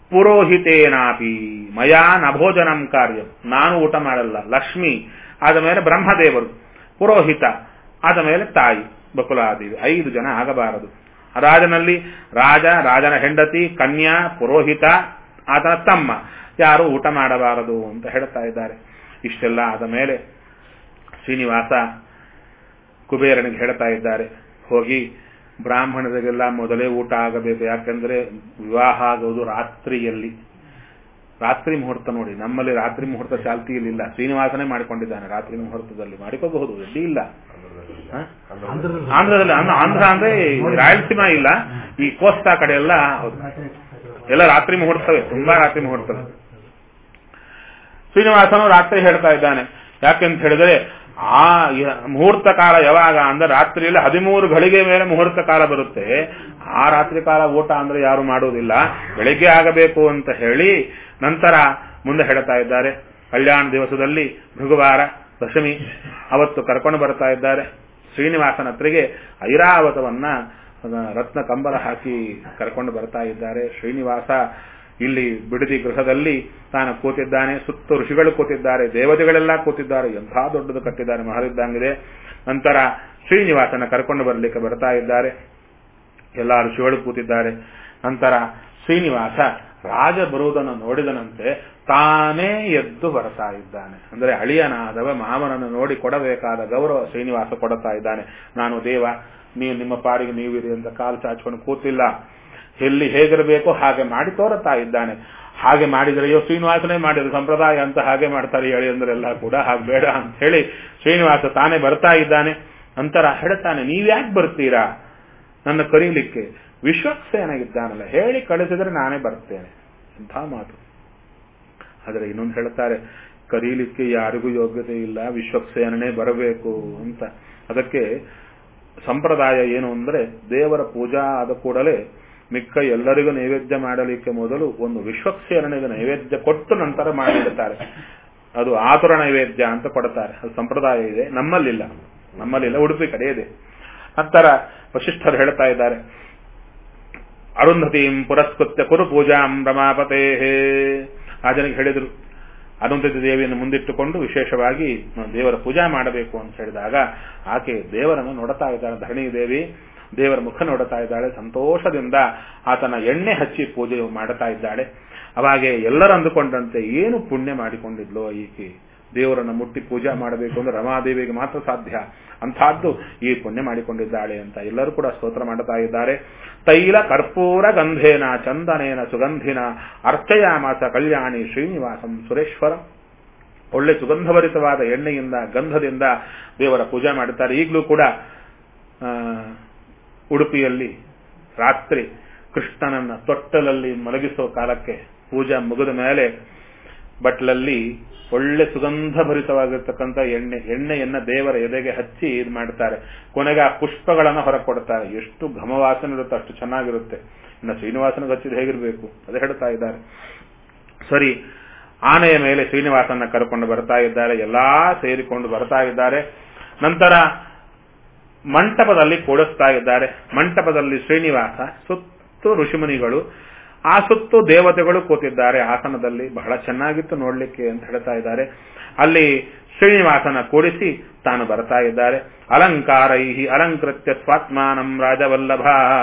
ಪುರೋಹಿತೇನಾಪಿ ಮಯಾ ನಭೋಜನಂ ಕಾರ್ಯ ನಾನು ಊಟ ಮಾಡಲ್ಲ ಲಕ್ಷ್ಮಿ ಆದ ಮೇಲೆ ಬ್ರಹ್ಮದೇವರು ಪುರೋಹಿತ ಆದ ಮೇಲೆ ತಾಯಿ ಬಕುಲಾದೇವಿ ಐದು ಜನ ಆಗಬಾರದು ರಾಜನಲ್ಲಿ ರಾಜ ರಾಜನ ಹೆಂಡತಿ ಕನ್ಯಾ ಪುರೋಹಿತ ಆತನ ತಮ್ಮ ಯಾರು ಊಟ ಮಾಡಬಾರದು ಅಂತ ಹೇಳ್ತಾ ಇದ್ದಾರೆ ಇಷ್ಟೆಲ್ಲ ಆದ ಮೇಲೆ ಶ್ರೀನಿವಾಸ ಕುಬೇರನಿಗೆ ಹೇಳ್ತಾ ಇದ್ದಾರೆ ಹೋಗಿ ಬ್ರಾಹ್ಮಣರಿಗೆಲ್ಲ ಮೊದಲೇ ಊಟ ಆಗಬೇಕು ಯಾಕಂದ್ರೆ ವಿವಾಹ ಆಗೋದು ರಾತ್ರಿಯಲ್ಲಿ ರಾತ್ರಿ ಮುಹೂರ್ತ ನೋಡಿ ನಮ್ಮಲ್ಲಿ ರಾತ್ರಿ ಮುಹೂರ್ತ ಚಾಲ್ತಿಯಲ್ಲಿಲ್ಲ ಶ್ರೀನಿವಾಸನೇ ಮಾಡಿಕೊಂಡಿದ್ದಾನೆ ರಾತ್ರಿ ಮುಹೂರ್ತದಲ್ಲಿ ಮಾಡಿಕೋಬಹುದು ಎಲ್ಲಿ ಇಲ್ಲ ಹ? ಆಂಧ್ರದಲ್ಲಿ ಆಂಧ್ರ ಆಂಧ್ರ ಅಂದ್ರೆ ರಾಯಲಸೀಮಾ ಇಲ್ಲ ಈ ಕೋಸ್ತಾ ಕಡೆ ಎಲ್ಲ ಹೌದು. ಎಲ್ಲ ರಾತ್ರಿ ಮುಹೂರ್ತವೇ ತುಂಬಾ ರಾತ್ರಿ ಮುಹೂರ್ತವೇ ಶ್ರೀನಿವಾಸನು ರಾತ್ರಿ ಹೇಳ್ತಾ ಇದ್ದಾನೆ ಯಾಕೆಂತ ಹೇಳಿದ್ರೆ ಆ ಯ- ಮುಹೂರ್ತ ಕಾಲ ಯಾವಾಗ ಅಂದ್ರೆ ರಾತ್ರಿಯಲ್ಲಿ ಹದಿಮೂರು ಗಳಿಗೆ ಮೇಲೆ ಮುಹೂರ್ತ ಕಾಲ ಬರುತ್ತೆ ಆ ರಾತ್ರಿ ಕಾಲ ಊಟ ಅಂದ್ರೆ ಯಾರು ಮಾಡುವುದಿಲ್ಲ ಬೆಳಿಗ್ಗೆ ಆಗಬೇಕು ಅಂತ ಹೇಳಿ ನಂತರ ಮುಂದೆ ಹೇಳ್ತಾ ಇದ್ದಾರೆ ಕಲ್ಯಾಣ ದಿವಸದಲ್ಲಿ ಭೃಗುವಾರ ದಶಮಿ ಅವತ್ತು ಕರ್ಕೊಂಡು ಬರ್ತಾ ಇದ್ದಾರೆ ಶ್ರೀನಿವಾಸನ ಹತ್ರಿಗೆ ಐರಾವತವನ್ನ ಅದ ರತ್ನ ಕಂಬಲ ಹಾಕಿ ಕರ್ಕೊಂಡು ಬರ್ತಾ ಇದ್ದಾರೆ ಶ್ರೀನಿವಾಸ ಇಲ್ಲಿ ಬಿಡದಿ ಗೃಹದಲ್ಲಿ ತಾನು ಕೂತಿದ್ದಾನೆ ಸುತ್ತ ಋಷಿಗಳು ಕೂತಿದ್ದಾರೆ ದೇವತೆಗಳೆಲ್ಲ ಕೂತಿದ್ದಾರೆ ಎಂಥ ದೊಡ್ಡದು ಕಟ್ಟಿದ್ದಾರೆ ಮಹಲಿದ್ದಂಗಿದೆ ನಂತರ ಶ್ರೀನಿವಾಸನ ಕರ್ಕೊಂಡು ಬರಲಿಕ್ಕೆ ಬರ್ತಾ ಇದ್ದಾರೆ ಎಲ್ಲ ಋಷಿಗಳು ಕೂತಿದ್ದಾರೆ ನಂತರ ಶ್ರೀನಿವಾಸ ರಾಜ ಬರುವುದನ್ನು ನೋಡಿದನಂತೆ ತಾನೇ ಎದ್ದು ಬರ್ತಾ ಇದ್ದಾನೆ ಅಂದ್ರೆ ಅಳಿಯನಾದವ ಮಾವನನ್ನು ನೋಡಿ ಕೊಡಬೇಕಾದ ಗೌರವ ಶ್ರೀನಿವಾಸ ಕೊಡುತ್ತಾ ಇದ್ದಾನೆ ನಾನು ದೇವ ನೀವು ನಿಮ್ಮ ಪಾಡಿಗೆ ನೀವಿರಿ ಅಂತ ಕಾಲು ಚಾಚ್ಕೊಂಡು ಕೂತಿಲ್ಲ ಎಲ್ಲಿ ಹೇಗಿರಬೇಕೋ ಹಾಗೆ ಮಾಡಿ ತೋರುತ್ತಾ ಇದ್ದಾನೆ ಹಾಗೆ ಮಾಡಿದರೆಯೋ ಶ್ರೀನಿವಾಸನೇ ಮಾಡಿದ್ರು ಸಂಪ್ರದಾಯ ಅಂತ ಹಾಗೆ ಮಾಡ್ತಾರೆ ಹೇಳಿ ಅಂದ್ರೆಲ್ಲ ಕೂಡ ಹಾಗೆ ಬೇಡ ಅಂತ ಹೇಳಿ ಶ್ರೀನಿವಾಸ ತಾನೇ ಬರ್ತಾ ಇದ್ದಾನೆ ನಂತರ ಹೇಳ್ತಾನೆ ನೀವ್ಯಾಕೆ ಬರ್ತೀರಾ ನನ್ನ ಕರೀಲಿಕ್ಕೆ ವಿಶ್ವಕ್ಸೇನಾಗಿದ್ದಾನಲ್ಲ ಹೇಳಿ ಕಳಿಸಿದ್ರೆ ನಾನೇ ಬರ್ತೇನೆ ಎಂಥ ಮಾತು ಆದರೆ ಇನ್ನೊಂದು ಹೇಳ್ತಾರೆ ಕರೀಲಿಕ್ಕೆ ಯಾರಿಗೂ ಯೋಗ್ಯತೆ ಇಲ್ಲ ವಿಶ್ವಕ್ಸೇನೇ ಬರಬೇಕು ಅಂತ ಅದಕ್ಕೆ ಸಂಪ್ರದಾಯ ಏನು ಅಂದ್ರೆ ದೇವರ ಪೂಜಾ ಆದ ಕೂಡಲೇ ಮಿಕ್ಕ ಎಲ್ಲರಿಗೂ ನೈವೇದ್ಯ ಮಾಡಲಿಕ್ಕೆ ಮೊದಲು ಒಂದು ವಿಶ್ವಕ್ಸೇನಿಗೆ ನೈವೇದ್ಯ ಕೊಟ್ಟು ನಂತರ ಮಾಡಿಡುತ್ತಾರೆ ಅದು ಆತುರ ನೈವೇದ್ಯ ಅಂತ ಕೊಡ್ತಾರೆ ಅದು ಸಂಪ್ರದಾಯ ಇದೆ ನಮ್ಮಲ್ಲಿಲ್ಲ ನಮ್ಮಲ್ಲಿಲ್ಲ ಉಡುಪಿ ಕಡೆ ಇದೆ ನಂತರ ವಶಿಷ್ಠರು ಹೇಳ್ತಾ ಇದ್ದಾರೆ ಅರುಂಧತೀಂ ಪುರಸ್ಕೃತ್ಯ ಕುರು ಪೂಜಾಂ ರಮಾಪತೇ ರಾಜನಿಗೆ ಹೇಳಿದರು ಅರುಂಧತಿ ದೇವಿಯನ್ನು ಮುಂದಿಟ್ಟುಕೊಂಡು ವಿಶೇಷವಾಗಿ ದೇವರ ಪೂಜಾ ಮಾಡಬೇಕು ಅಂತ ಹೇಳಿದಾಗ ಆಕೆ ದೇವರನ್ನು ನೋಡುತ್ತಾ ಇದ್ದಾಳೆ ಧರಣಿ ದೇವಿ ದೇವರ ಮುಖ ನೋಡುತ್ತಾ ಇದ್ದಾಳೆ ಸಂತೋಷದಿಂದ ಆತನ ಎಣ್ಣೆ ಹಚ್ಚಿ ಪೂಜೆ ಮಾಡುತ್ತಾ ಇದ್ದಾಳೆ ಅವಾಗೆ ಎಲ್ಲರೂ ಅಂದುಕೊಂಡಂತೆ ಏನು ಪುಣ್ಯ ಮಾಡಿಕೊಂಡಿದ್ಲೋ ಈಕೆ ದೇವರನ್ನು ಮುಟ್ಟಿ ಪೂಜಾ ಮಾಡಬೇಕು ಅಂದ್ರೆ ರಮಾದೇವಿಗೆ ಮಾತ್ರ ಸಾಧ್ಯ ಅಂಥದ್ದು ಈ ಪುಣ್ಯ ಮಾಡಿಕೊಂಡಿದ್ದಾಳೆ ಅಂತ ಎಲ್ಲರೂ ಕೂಡ ಸ್ತೋತ್ರ ಮಾಡುತ್ತಾ ಇದ್ದಾರೆ ತೈಲ ಕರ್ಪೂರ ಗಂಧೇನ ಚಂದನೇನ ಸುಗಂಧಿನ ಅರ್ಚಯಾಮಾಸ ಕಲ್ಯಾಣಿ ಶ್ರೀನಿವಾಸಂ ಸುರೇಶ್ವರ ಒಳ್ಳೆ ಸುಗಂಧಭರಿತವಾದ ಎಣ್ಣೆಯಿಂದ ಗಂಧದಿಂದ ದೇವರ ಪೂಜೆ ಮಾಡುತ್ತಾರೆ ಈಗಲೂ ಕೂಡ ಆ, ಉಡುಪಿಯಲ್ಲಿ ರಾತ್ರಿ ಕೃಷ್ಣನನ್ನ ತೊಟ್ಟಲಲ್ಲಿ ಮಲಗಿಸುವ ಕಾಲಕ್ಕೆ ಪೂಜೆ ಮುಗಿದ ಮೇಲೆ ಬಟ್ಲಲ್ಲಿ ಒಳ್ಳೆ ಸುಗಂಧಭರಿತವಾಗಿರ್ತಕ್ಕಂಥ ಎಣ್ಣೆ ಎಣ್ಣೆಯನ್ನ ದೇವರ ಎದೆಗೆ ಹಚ್ಚಿ ಇದು ಮಾಡ್ತಾರೆ ಕೊನೆಗೆ ಆ ಪುಷ್ಪಗಳನ್ನು ಹೊರ ಕೊಡ್ತಾರೆ ಎಷ್ಟು ಘಮವಾಸನೆ ಇರುತ್ತೆ ಅಷ್ಟು ಚೆನ್ನಾಗಿರುತ್ತೆ ಇನ್ನು ಶ್ರೀನಿವಾಸನಿಗೆ ಹಚ್ಚಿದ ಹೇಗಿರಬೇಕು ಅದೇ ಹೇಳ್ತಾ ಇದ್ದಾರೆ ಸರಿ ಆನೆಯ ಮೇಲೆ ಶ್ರೀನಿವಾಸನ ಕರ್ಕೊಂಡು ಬರ್ತಾ ಇದ್ದಾರೆ ಎಲ್ಲಾ ಸೇರಿಕೊಂಡು ಬರ್ತಾ ಇದ್ದಾರೆ ನಂತರ ಮಂಟಪದಲ್ಲಿ ಕೂಡಿಸ್ತಾ ಇದ್ದಾರೆ ಮಂಟಪದಲ್ಲಿ ಶ್ರೀನಿವಾಸ ಸುತ್ತು ಋಷಿಮುನಿಗಳು ಆ ಸುತ್ತು ದೇವತೆಗಳು ಕೂತಿದ್ದಾರೆ ಆಸನದಲ್ಲಿ ಬಹಳ ಚೆನ್ನಾಗಿತ್ತು ನೋಡ್ಲಿಕ್ಕೆ ಅಂತ ಹೇಳ್ತಾ ಇದ್ದಾರೆ ಅಲ್ಲಿ ಶ್ರೀನಿವಾಸನ ಕೂಡಿಸಿ ತಾನು ಬರ್ತಾ ಇದ್ದಾರೆ ಅಲಂಕಾರೈ ಅಲಂಕೃತ್ಯ ಸ್ವಾತ್ಮಾನಂ ರಾಜವಲ್ಲಭ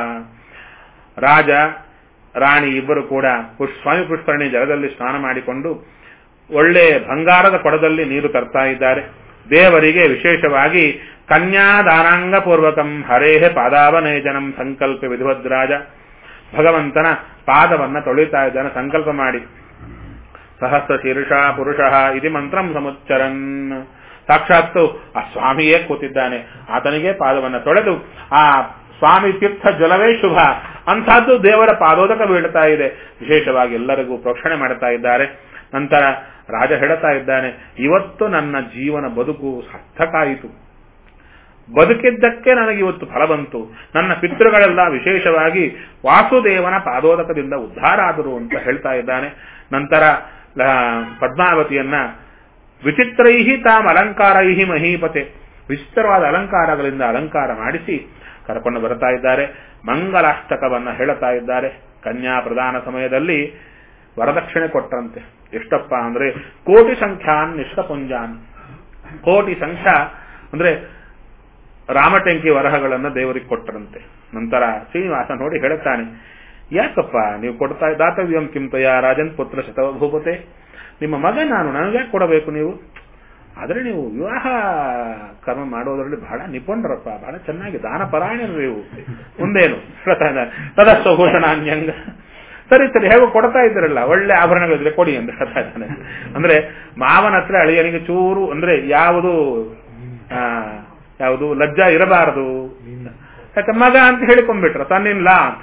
ರಾಜ ರಾಣಿ ಇಬ್ಬರು ಕೂಡ ಪುಷ್- ಸ್ವಾಮಿ ಪುಷ್ಕರಣಿ ಜಲದಲ್ಲಿ ಸ್ನಾನ ಮಾಡಿಕೊಂಡು ಒಳ್ಳೆ ಬಂಗಾರದ ಕೊಡದಲ್ಲಿ ನೀರು ತರ್ತಾ ಇದ್ದಾರೆ ದೇವರಿಗೆ ವಿಶೇಷವಾಗಿ ಕನ್ಯಾದಾನಾಂಗ ಪೂರ್ವಕಂ ಹರೇಹ ಪಾದಾವನೇಜನಂ ಸಂಕಲ್ಪ ವಿಧಿವದ್ರಾಜ ಭಗವಂತನ ಪಾದವನ್ನ ತೊಳಿತಾ ಇದ್ದಾನೆ ಸಂಕಲ್ಪ ಮಾಡಿ ಸಹಸ್ರ ಶೀರ್ಷ ಪುರುಷ ಇದು ಮಂತ್ರಂ ಸಮುಚ್ಚರನ್ ಸಾಕ್ಷಾತ್ತು ಆ ಸ್ವಾಮಿಯೇ ಕೂತಿದ್ದಾನೆ ಆತನಿಗೆ ಪಾದವನ್ನ ತೊಳೆದು ಆ ಸ್ವಾಮಿ ತೀರ್ಥ ಜಲವೇ ಶುಭ ಅಂಥದ್ದು ದೇವರ ಪಾದೋದಕ ಬೀಳ್ತಾ ಇದೆ ವಿಶೇಷವಾಗಿ ಎಲ್ಲರಿಗೂ ಪ್ರೋಕ್ಷಣೆ ಮಾಡ್ತಾ ಇದ್ದಾರೆ ನಂತರ ರಾಜ ಹೇಳ್ತಾ ಇದ್ದಾನೆ ಇವತ್ತು ನನ್ನ ಜೀವನ ಬದುಕು ಸಾರ್ಥಕಾಯಿತು ಬದುಕಿದ್ದಕ್ಕೆ ನನಗೆ ಇವತ್ತು ಫಲ ಬಂತು ನನ್ನ ಪಿತೃಗಳೆಲ್ಲ ವಿಶೇಷವಾಗಿ ವಾಸುದೇವನ ಪಾದೋದಕದಿಂದ ಉದ್ಧಾರ ಆದರು ಅಂತ ಹೇಳ್ತಾ ಇದ್ದಾನೆ ನಂತರ ಆ, ಪದ್ಮಾವತಿಯನ್ನ ವಿಚಿತ್ರೈಹಿ ತಾಮ್ ಅಲಂಕಾರೈಹಿ ಮಹೀಪತೆ ವಿಚಿತ್ರವಾದ ಅಲಂಕಾರಗಳಿಂದ ಅಲಂಕಾರ ಮಾಡಿಸಿ ಕರ್ಕೊಂಡು ಬರ್ತಾ ಇದ್ದಾರೆ ಮಂಗಲಾಷ್ಟಕವನ್ನ ಹೇಳುತ್ತಾ ಇದ್ದಾರೆ ಕನ್ಯಾ ಪ್ರದಾನ ಸಮಯದಲ್ಲಿ ವರದಕ್ಷಿಣೆ ಕೊಟ್ಟರಂತೆ ಎಷ್ಟಪ್ಪ ಅಂದ್ರೆ ಕೋಟಿ ಸಂಖ್ಯಾನ್ ನಿಷ್ಠಪುಂಜಾನ್ ಕೋಟಿ ಸಂಖ್ಯಾ ಅಂದ್ರೆ ರಾಮಟೆಂಕಿ ವರಹಗಳನ್ನ ದೇವರಿಗೆ ಕೊಟ್ಟರಂತೆ ನಂತರ ಶ್ರೀನಿವಾಸ ನೋಡಿ ಹೇಳುತ್ತಾನೆ ಯಾಕಪ್ಪ ನೀವು ಕೊಡ್ತಾ ದಾತವ್ಯಂ ಕಿಂತಯ ರಾಜನ್ ಪುತ್ರ ಶತವ ಭೂಪತೆ ನಿಮ್ಮ ಮಗ ನಾನು ನನಗೆ ಕೊಡಬೇಕು ನೀವು ಆದ್ರೆ ನೀವು ವಿವಾಹ ಕರ್ಮ ಮಾಡೋದ್ರಲ್ಲಿ ಬಹಳ ನಿಪುಣರಪ್ಪ ಬಹಳ ಚೆನ್ನಾಗಿ ದಾನ ಪರಾಯಣರು ನೀವು ಮುಂದೇನು ತದಸ್ವ ಭೂಷಣಾನ್ಯಂಗ ಸರಿ ಸರಿ ಹೇಗೋ ಕೊಡ್ತಾ ಇದ್ದೀರಲ್ಲ ಒಳ್ಳೆ ಆಭರಣಗಳಿದ್ರೆ ಕೊಡಿ ಅಂತ ಹೇಳ್ತಾ ಇದ್ದಾನೆ ಅಂದ್ರೆ ಮಾವನ ಹತ್ರ ಅಳಿಯನಿಗೆ ಚೂರು ಅಂದ್ರೆ ಯಾವುದು ಆ ಯಾವುದು ಲಜ್ಜಾ ಇರಬಾರದು ಯಾಕೆ ಮಗ ಅಂತ ಹೇಳಿಕೊಂಡ್ಬಿಟ್ರ ತನ್ನಿಲ್ಲ ಅಂತ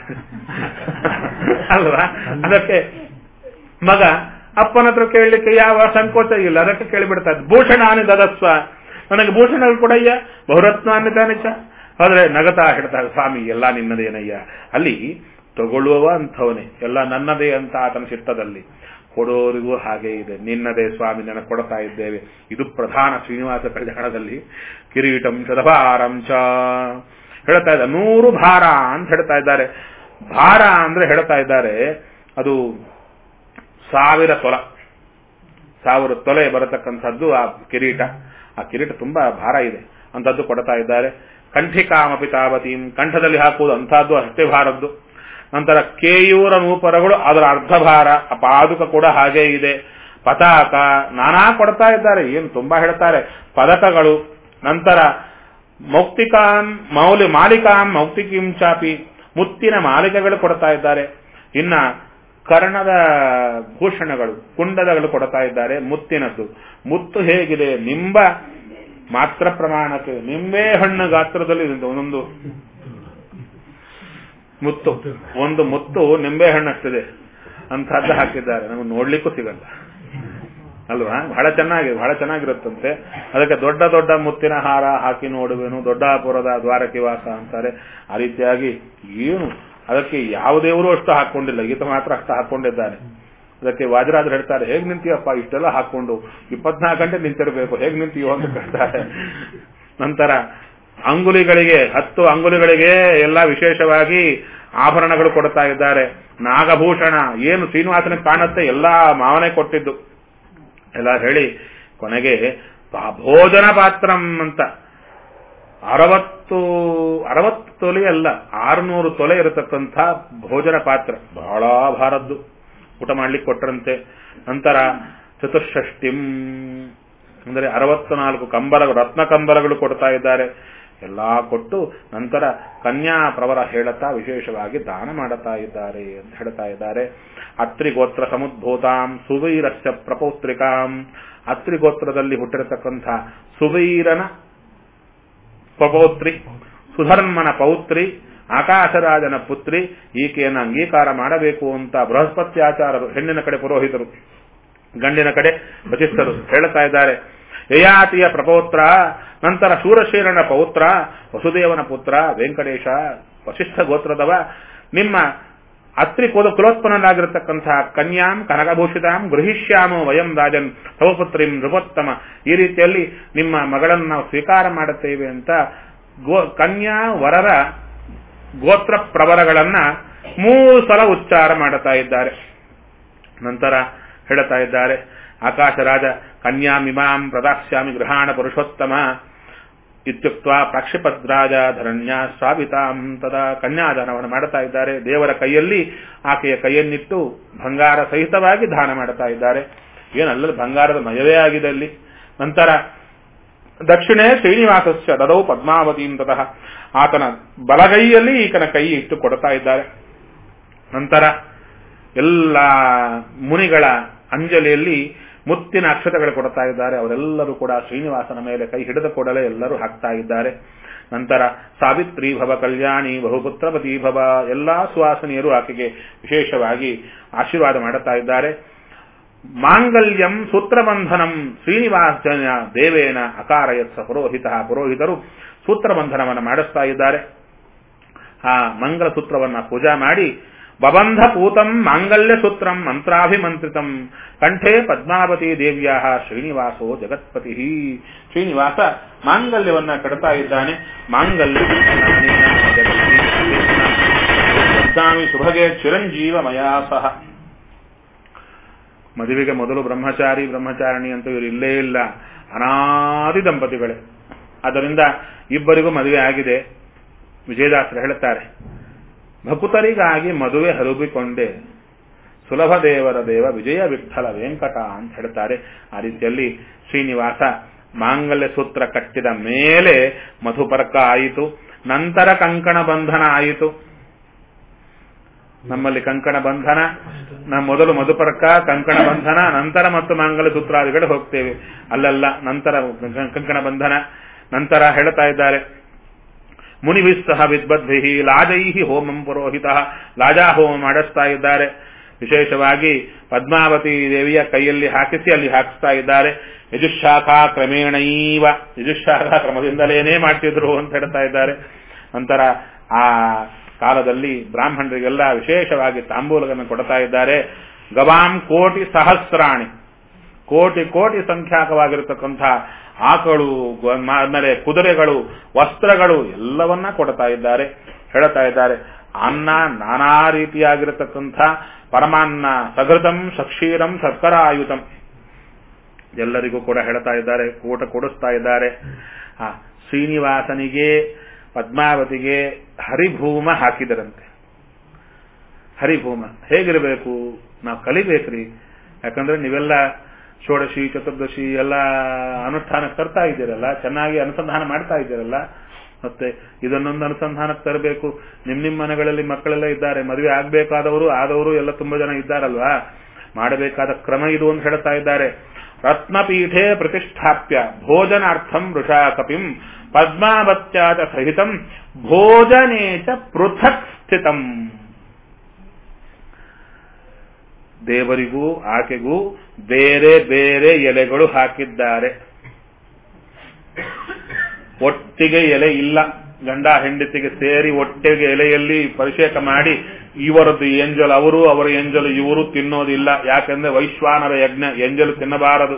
ಅಲ್ವಾ ಅದಕ್ಕೆ ಮಗ ಅಪ್ಪನ ಹತ್ರ ಕೇಳಲಿಕ್ಕೆ ಯಾವ ಸಂಕೋಚ ಇಲ್ಲ ಅದಕ್ಕೆ ಕೇಳಿಬಿಡ್ತಾ ಇದ್ದ ಭೂಷಣಾನಿ ದದಸ್ವ ನನಗೆ ಭೂಷಣಗಳು ಕೊಡಯ್ಯ ಬಹುರತ್ನಾನಿ ತಾನಿಚ ಆದ್ರೆ ನಗತಾ ಹೇಳ್ತಾರೆ ಸ್ವಾಮಿ ಎಲ್ಲ ನಿನ್ನದೇನಯ್ಯ ಅಲ್ಲಿ ತಗೊಳ್ಳುವವ ಅಂಥವನೇ ಎಲ್ಲ ನನ್ನದೇ ಅಂತ ಆತನ ಚಿತ್ತದಲ್ಲಿ ಕೊಡೋರಿಗೂ ಹಾಗೆ ಇದೆ ನಿನ್ನದೇ ಸ್ವಾಮಿ ನನಗೆ ಕೊಡ್ತಾ ಇದ್ದೇವೆ ಇದು ಪ್ರಧಾನ ಶ್ರೀನಿವಾಸ ಕಲ್ಯಾಣದಲ್ಲಿ ಕಿರೀಟಂ ಶತಭಾರಂ ಚ ಹೇಳ್ತಾ ಇದ್ದಾರೆ ನೂರು ಭಾರ ಅಂತ ಹೇಳ್ತಾ ಇದ್ದಾರೆ ಭಾರ ಅಂದ್ರೆ ಹೇಳ್ತಾ ಇದ್ದಾರೆ ಅದು ಸಾವಿರ ತೊಲ ಸಾವಿರ ತೊಲೆ ಬರತಕ್ಕಂಥದ್ದು ಆ ಕಿರೀಟ ಆ ಕಿರೀಟ ತುಂಬಾ ಭಾರ ಇದೆ ಅಂತದ್ದು ಕೊಡ್ತಾ ಇದ್ದಾರೆ ಕಂಠಿಕಾಮಪಿ ತಾವತೀಂ ಕಂಠದಲ್ಲಿ ಹಾಕುವುದು ಅಂಥದ್ದು ಅಷ್ಟೇ ಭಾರದ್ದು ನಂತರ ಕೇಯೂರ ನೂಪರಗಳು ಅದರ ಅರ್ಧ ಭಾರ ಆ ಪಾದುಕ ಕೂಡ ಹಾಗೆ ಇದೆ ಪತಾಕ ನಾನಾ ಕೊಡ್ತಾ ಇದ್ದಾರೆ ಏನು ತುಂಬಾ ಹೇಳ್ತಾರೆ ಪದಕಗಳು ನಂತರ ಮೌಕ್ತಿಕಾಂ ಮೌಲಿ ಮಾಲಿಕಾಂ ಮೌಕ್ತಿಕಿಂ ಚಾಪಿ ಮುತ್ತಿನ ಮಾಲಿಕೆಗಳು ಕೊಡ್ತಾ ಇದ್ದಾರೆ ಇನ್ನ ಕರ್ಣದ ಭೂಷಣಗಳು ಕುಂಡದಗಳು ಕೊಡ್ತಾ ಇದ್ದಾರೆ ಮುತ್ತಿನದ್ದು ಮುತ್ತು ಹೇಗಿದೆ ನಿಂಬ ಮಾತ್ರ ಪ್ರಮಾಣಕ್ಕೆ ನಿಂಬೆ ಹಣ್ಣು ಗಾತ್ರದಲ್ಲಿ ಇದೆ ಒಂದೊಂದು ಮುತ್ತು ಒಂದು ಮುತ್ತು ನಿಂಬೆ ಹಣ್ಣಷ್ಟಿದೆ ಅಂತಹದ್ದು ಹಾಕಿದ್ದಾರೆ ನಮಗೆ ನೋಡ್ಲಿಕ್ಕೂ ಸಿಗಲ್ಲ ಅಲ್ವಾ ಬಹಳ ಚೆನ್ನಾಗಿ ಬಹಳ ಚೆನ್ನಾಗಿರುತ್ತಂತೆ ಅದಕ್ಕೆ ದೊಡ್ಡ ದೊಡ್ಡ ಮುತ್ತಿನ ಹಾರ ಹಾಕಿ ನೋಡುವೆನು ದೊಡ್ಡಾಪುರದ ದ್ವಾರಕಿ ವಾಸ ಅಂತಾರೆ ಆ ರೀತಿಯಾಗಿ ಏನು ಅದಕ್ಕೆ ಯಾವ ದೇವರು ಅಷ್ಟು ಹಾಕೊಂಡಿಲ್ಲ ಈತ ಮಾತ್ರ ಅಷ್ಟು ಹಾಕೊಂಡಿದ್ದಾನೆ ಅದಕ್ಕೆ ವಾಜರಾಜರು ಹೇಳ್ತಾರೆ ಹೇಗ್ ನಿಂತೀಯಪ್ಪ ಇಷ್ಟೆಲ್ಲ ಹಾಕೊಂಡು ಇಪ್ಪತ್ನಾಲ್ಕು ಗಂಟೆ ನಿಂತಿರಬೇಕು ಹೇಗ್ ನಿಂತೀಯೋ ಅಂತ ಕೇಳ್ತಾರೆ ನಂತರ ಅಂಗುಲಿಗಳಿಗೆ ಹತ್ತು ಅಂಗುಲಿಗಳಿಗೆ ಎಲ್ಲ ವಿಶೇಷವಾಗಿ ಆಭರಣಗಳು ಕೊಡ್ತಾ ಇದ್ದಾರೆ ನಾಗಭೂಷಣ ಏನು ಶ್ರೀನಿವಾಸನ ಕಾಣುತ್ತೆ ಎಲ್ಲಾ ಮಾವನೇ ಕೊಟ್ಟಿದ್ದು ಎಲ್ಲ ಹೇಳಿ ಕೊನೆಗೆ ಭೋಜನ ಪಾತ್ರಂ ಅಂತ ಅರವತ್ತು ಅರವತ್ತು ತೊಲೆ ಅಲ್ಲ ಆರುನೂರು ತೊಲೆ ಇರತಕ್ಕಂಥ ಭೋಜನ ಪಾತ್ರ ಬಹಳ ಭಾರದ್ದು ಊಟ ಮಾಡ್ಲಿಕ್ಕೆ ಕೊಟ್ಟರಂತೆ ನಂತರ ಚತುಷ್ಷಷ್ಟಿಂ ಅಂದರೆ ಅರವತ್ತು ನಾಲ್ಕು ಕಂಬಲಗಳು ರತ್ನ ಕಂಬಲಗಳು ಕೊಡ್ತಾ ಇದ್ದಾರೆ ಎಲ್ಲಾ ಕೊಟ್ಟು ನಂತರ ಕನ್ಯಾ ಪ್ರವರ ಹೇಳುತ್ತಾ ವಿಶೇಷವಾಗಿ ದಾನ ಮಾಡುತ್ತಾ ಇದ್ದಾರೆ ಅಂತ ಹೇಳ್ತಾ ಇದ್ದಾರೆ ಅತ್ರಿಗೋತ್ರ ಸಮುದ್ಭೂತಾಂ ಸುವೀರಸ್ಯ ಪ್ರಪೌತ್ರಿಕಾಂ ಅತ್ರಿಗೋತ್ರದಲ್ಲಿ ಹುಟ್ಟಿರತಕ್ಕಂಥ ಸುವೀರನ ಪ್ರಪೌತ್ರಿ ಸುಧರ್ಮನ ಪೌತ್ರಿ ಆಕಾಶರಾಜನ ಪುತ್ರಿ ಈಕೆಯನ್ನು ಅಂಗೀಕಾರ ಮಾಡಬೇಕು ಅಂತ ಬೃಹಸ್ಪತ್ಯಾಚಾರರು ಹೆಣ್ಣಿನ ಕಡೆ ಪುರೋಹಿತರು ಗಂಡಿನ ಕಡೆ ವಚಿಷ್ಠರು ಹೇಳ್ತಾ ಇದ್ದಾರೆ ಯಯಾತಿಯ ಪ್ರಪೌತ್ರ ನಂತರ ಶೂರಶೀರನ ಪೌತ್ರ ವಸುದೇವನ ಪುತ್ರ ವೆಂಕಟೇಶ ವಶಿಷ್ಠ ಗೋತ್ರದವ ನಿಮ್ಮ ಅತ್ರಿ ಕುಲ ಕುಲೋತ್ಪನ್ನನಾಗಿರತಕ್ಕಂತಹ ಕನ್ಯಾಂ ಕನಕಭೂಷಿತಾಂ ಗೃಹಿಷ್ಯಾಮೋ ವಯಂ ರಾಜನ್ ಸವಪುತ್ರಿಂ ನೃಪೋತ್ತಮ ಈ ರೀತಿಯಲ್ಲಿ ನಿಮ್ಮ ಮಗಳನ್ನು ನಾವು ಸ್ವೀಕಾರ ಮಾಡುತ್ತೇವೆ ಅಂತ ಗೋ ಕನ್ಯಾ ವರರ ಗೋತ್ರ ಪ್ರವರಗಳನ್ನ ಮೂರು ಸಲ ಉಚ್ಚಾರ ಮಾಡುತ್ತಾ ಇದ್ದಾರೆ ನಂತರ ಹೇಳುತ್ತಾ ಇದ್ದಾರೆ ಆಕಾಶರಾಜ ಕನ್ಯಾಮಿಮಾಂ ಪ್ರದಾಕ್ಷ್ಯಾಮಿ ಗೃಹಾಣ ಪುರುಷೋತ್ತಮ ಇತ್ಯುಕ್ತ ಪ್ರಕ್ಷಿಪದ್ರಾಜ ಧರಣ್ಯ ಸ್ವಾಭಿತಾಂ ತದಾ ಕನ್ಯಾದಾನವನ್ನು ಮಾಡುತ್ತಾ ಇದ್ದಾರೆ ದೇವರ ಕೈಯಲ್ಲಿ ಆಕೆಯ ಕೈಯನ್ನಿಟ್ಟು ಬಂಗಾರ ಸಹಿತವಾಗಿ ದಾನ ಮಾಡುತ್ತಾ ಇದ್ದಾರೆ ಏನಲ್ಲ ಬಂಗಾರದ ಮಯವೇ ಆಗಿದೆ ಅಲ್ಲಿ ನಂತರ ದಕ್ಷಿಣೆ ಶ್ರೀನಿವಾಸಸ್ಯ ದದೌ ಪದ್ಮಾವತೀಂ ತತಃ ಆತನ ಬಲಗೈಯಲ್ಲಿ ಈತನ ಕೈ ಇಟ್ಟು ಕೊಡ್ತಾ ಇದ್ದಾರೆ ನಂತರ ಎಲ್ಲ ಮುನಿಗಳ ಅಂಜಲಿಯಲ್ಲಿ ಮುತ್ತಿನ ಅಕ್ಷತೆಗಳು ಕೊಡ್ತಾ ಇದ್ದಾರೆ ಅವರೆಲ್ಲರೂ ಕೂಡ ಶ್ರೀನಿವಾಸನ ಮೇಲೆ ಕೈ ಹಿಡಿದ ಕೂಡಲೇ ಎಲ್ಲರೂ ಹಾಕ್ತಾ ಇದ್ದಾರೆ ನಂತರ ಸಾವಿತ್ರಿ ಭವ ಕಲ್ಯಾಣಿ ಬಹುಪುತ್ರಪತಿ ಭವ ಎಲ್ಲಾ ಸುವಾಸನಿಯರು ಆಕೆಗೆ ವಿಶೇಷವಾಗಿ ಆಶೀರ್ವಾದ ಮಾಡುತ್ತಾ ಇದ್ದಾರೆ ಮಾಂಗಲ್ಯಂ ಸೂತ್ರಬಂಧನಂ ಶ್ರೀನಿವಾಸ ದೇವೇನ ಅಕಾರಯತ್ಸ ಪುರೋಹಿತ ಪುರೋಹಿತರು ಸೂತ್ರಬಂಧನವನ್ನು ಮಾಡಿಸ್ತಾ ಇದ್ದಾರೆ ಆ ಮಂಗಲ ಸೂತ್ರವನ್ನ ಪೂಜಾ ಮಾಡಿ ಬಬಂಧ ಪೂತಂ ಮಾಂಗಲ್ಯ ಸೂತ್ರಂ ಮಂತ್ರಾಭಿಮಂತ್ರಿತಂ ಕಂಠೆ ಪದ್ಮಾವತಿ ದೇವಿಯ ಶ್ರೀನಿವಾಸೋ ಜಗತ್ಪತಿ ಶ್ರೀನಿವಾಸ ಮಾಂಗಲ್ಯವನ್ನ ಕಡ್ತಾ ಇದ್ದಾನೆ ಮಾಂಗಲ್ಯ ಸ್ವಾಮಿ ಸುಭಗೆ ಚಿರಂಜೀವ ಮಯಾ ಸಹ ಮದುವೆಗೆ ಮೊದಲು ಬ್ರಹ್ಮಚಾರಿ ಬ್ರಹ್ಮಚಾರಿಣಿ ಅಂತ ಇವರು ಇಲ್ಲೇ ಇಲ್ಲ ಅನಾದಿ ದಂಪತಿಗಳೇ ಅದರಿಂದ ಇಬ್ಬರಿಗೂ ಮದುವೆ ಆಗಿದೆ ವಿಜಯದಾಸರು ಹೇಳುತ್ತಾರೆ ಭಕುತರಿಗಾಗಿ ಮದುವೆ ಹರುಬಿಕೊಂಡೆ ಸುಲಭ ದೇವರ ದೇವ ವಿಜಯ ವಿಠಲ ವೆಂಕಟ ಅಂತ ಹೇಳ್ತಾರೆ ಆ ರೀತಿಯಲ್ಲಿ ಶ್ರೀನಿವಾಸ ಮಾಂಗಲ್ಯ ಸೂತ್ರ ಕಟ್ಟಿದ ಮೇಲೆ ಮಧುಪರ್ಕ ಆಯಿತು ನಂತರ ಕಂಕಣ ಬಂಧನ ಆಯಿತು ನಮ್ಮಲ್ಲಿ ಕಂಕಣ ಬಂಧನ ನಮ್ಮ ಮೊದಲು ಮಧುಪರ್ಕ ಕಂಕಣ ಬಂಧನ ನಂತರ ಮತ್ತು ಮಾಂಗಲ್ಯ ಸೂತ್ರಾದಿಗಳು ಹೋಗ್ತೇವೆ ಅಲ್ಲಲ್ಲ ನಂತರ ಕಂಕಣ ಬಂಧನ ನಂತರ ಹೇಳ್ತಾ ಇದ್ದಾರೆ ಮುನಿವಿಸ್ಸಹ ವಿದ್ಬದ್ಭಿ ಲಾಜೈಹಿ ಹೋಮಂ ಪುರೋಹಿತ ಲಾಜಾ ಹೋಮ ಮಾಡಿಸ್ತಾ ಇದ್ದಾರೆ ವಿಶೇಷವಾಗಿ ಪದ್ಮಾವತಿ ದೇವಿಯ ಕೈಯಲ್ಲಿ ಹಾಕಿಸಿ ಅಲ್ಲಿ ಹಾಕಿಸ್ತಾ ಇದ್ದಾರೆ ಯಜುಶಾಖಾ ಕ್ರಮೇಣೈವ ಯಜುಶಾಖಾ ಕ್ರಮದಿಂದಲೇನೇ ಮಾಡ್ತಿದ್ರು ಅಂತ ಹೇಳ್ತಾ ಇದ್ದಾರೆ ನಂತರ ಆ ಕಾಲದಲ್ಲಿ ಬ್ರಾಹ್ಮಣರಿಗೆಲ್ಲ ವಿಶೇಷವಾಗಿ ತಾಂಬೂಲಗಳನ್ನು ಕೊಡ್ತಾ ಇದ್ದಾರೆ ಗವಾಂ ಕೋಟಿ ಸಹಸ್ರಾಣಿ ಕೋಟಿ ಕೋಟಿ ಸಂಖ್ಯಾಕವಾಗಿರತಕ್ಕಂಥ ಆಕಳು ಆಮೇಲೆ ಕುದುರೆಗಳು ವಸ್ತ್ರಗಳು ಎಲ್ಲವನ್ನ ಕೊಡ್ತಾ ಇದ್ದಾರೆ ಹೇಳ್ತಾ ಇದ್ದಾರೆ ಅನ್ನ ನಾನಾ ರೀತಿಯಾಗಿರತಕ್ಕಂಥ ಪರಮಾನ್ನ ಸಘೃತಂ ಸಕ್ಷೀರಂ ಸತ್ಕರಾಯುತಂ ಎಲ್ಲರಿಗೂ ಕೂಡ ಹೇಳ್ತಾ ಇದ್ದಾರೆ ಕೂಟ ಕೊಡಿಸ್ತಾ ಇದ್ದಾರೆ ಆ ಶ್ರೀನಿವಾಸನಿಗೆ ಪದ್ಮಾವತಿಗೆ ಹರಿಭೂಮ ಹಾಕಿದರಂತೆ ಹರಿಭೂಮ ಹೇಗಿರಬೇಕು ನಾವು ಕಲಿಬೇಕ್ರಿ ಯಾಕಂದ್ರೆ ನೀವೆಲ್ಲ ಷೋಡಶಿ ಚತುರ್ದಶಿ ಎಲ್ಲ ಅನುಷ್ಠಾನಕ್ಕೆ ತರ್ತಾ ಇದ್ದೀರಲ್ಲ ಚೆನ್ನಾಗಿ ಅನುಸಂಧಾನ ಮಾಡ್ತಾ ಇದ್ದೀರಲ್ಲ ಮತ್ತೆ ಇದನ್ನೊಂದು ಅನುಸಂಧಾನಕ್ಕೆ ತರಬೇಕು ನಿಮ್ ನಿಮ್ ಮನೆಗಳಲ್ಲಿ ಮಕ್ಕಳೆಲ್ಲ ಇದ್ದಾರೆ ಮದುವೆ ಆಗ್ಬೇಕಾದವರು ಆದವರು ಎಲ್ಲ ತುಂಬಾ ಜನ ಇದ್ದಾರಲ್ವಾ ಮಾಡಬೇಕಾದ ಕ್ರಮ ಇದು ಅಂತ ಹೇಳ್ತಾ ಇದ್ದಾರೆ ರತ್ನಪೀಠೆ ಪ್ರತಿಷ್ಠಾಪ್ಯ ಭೋಜನಾರ್ಥಂ ವೃಷಾ ಕಪಿಂ ಪದ್ಮಾವತ್ಯಾಚ ಸಹಿತಂ ಭೋಜನೇಚ ಪೃಥಕ್ ಸ್ಥಿತಂ ದೇವರಿಗೂ ಆಕೆಗೂ ಬೇರೆ ಬೇರೆ ಎಲೆಗಳು ಹಾಕಿದ್ದಾರೆ ಒಟ್ಟಿಗೆ ಎಲೆ ಇಲ್ಲ ಗಂಡ ಹೆಂಡತಿಗೆ ಸೇರಿ ಒಟ್ಟಿಗೆ ಎಲೆಯಲ್ಲಿ ಪರಿಷೇಕ ಮಾಡಿ ಇವರದ್ದು ಎಂಜಲು ಅವರು ಅವರ ಎಂಜಲು ಇವರು ತಿನ್ನೋದಿಲ್ಲ ಯಾಕಂದ್ರೆ ವೈಶ್ವಾನರ ಯಜ್ಞ ಎಂಜಲು ತಿನ್ನಬಾರದು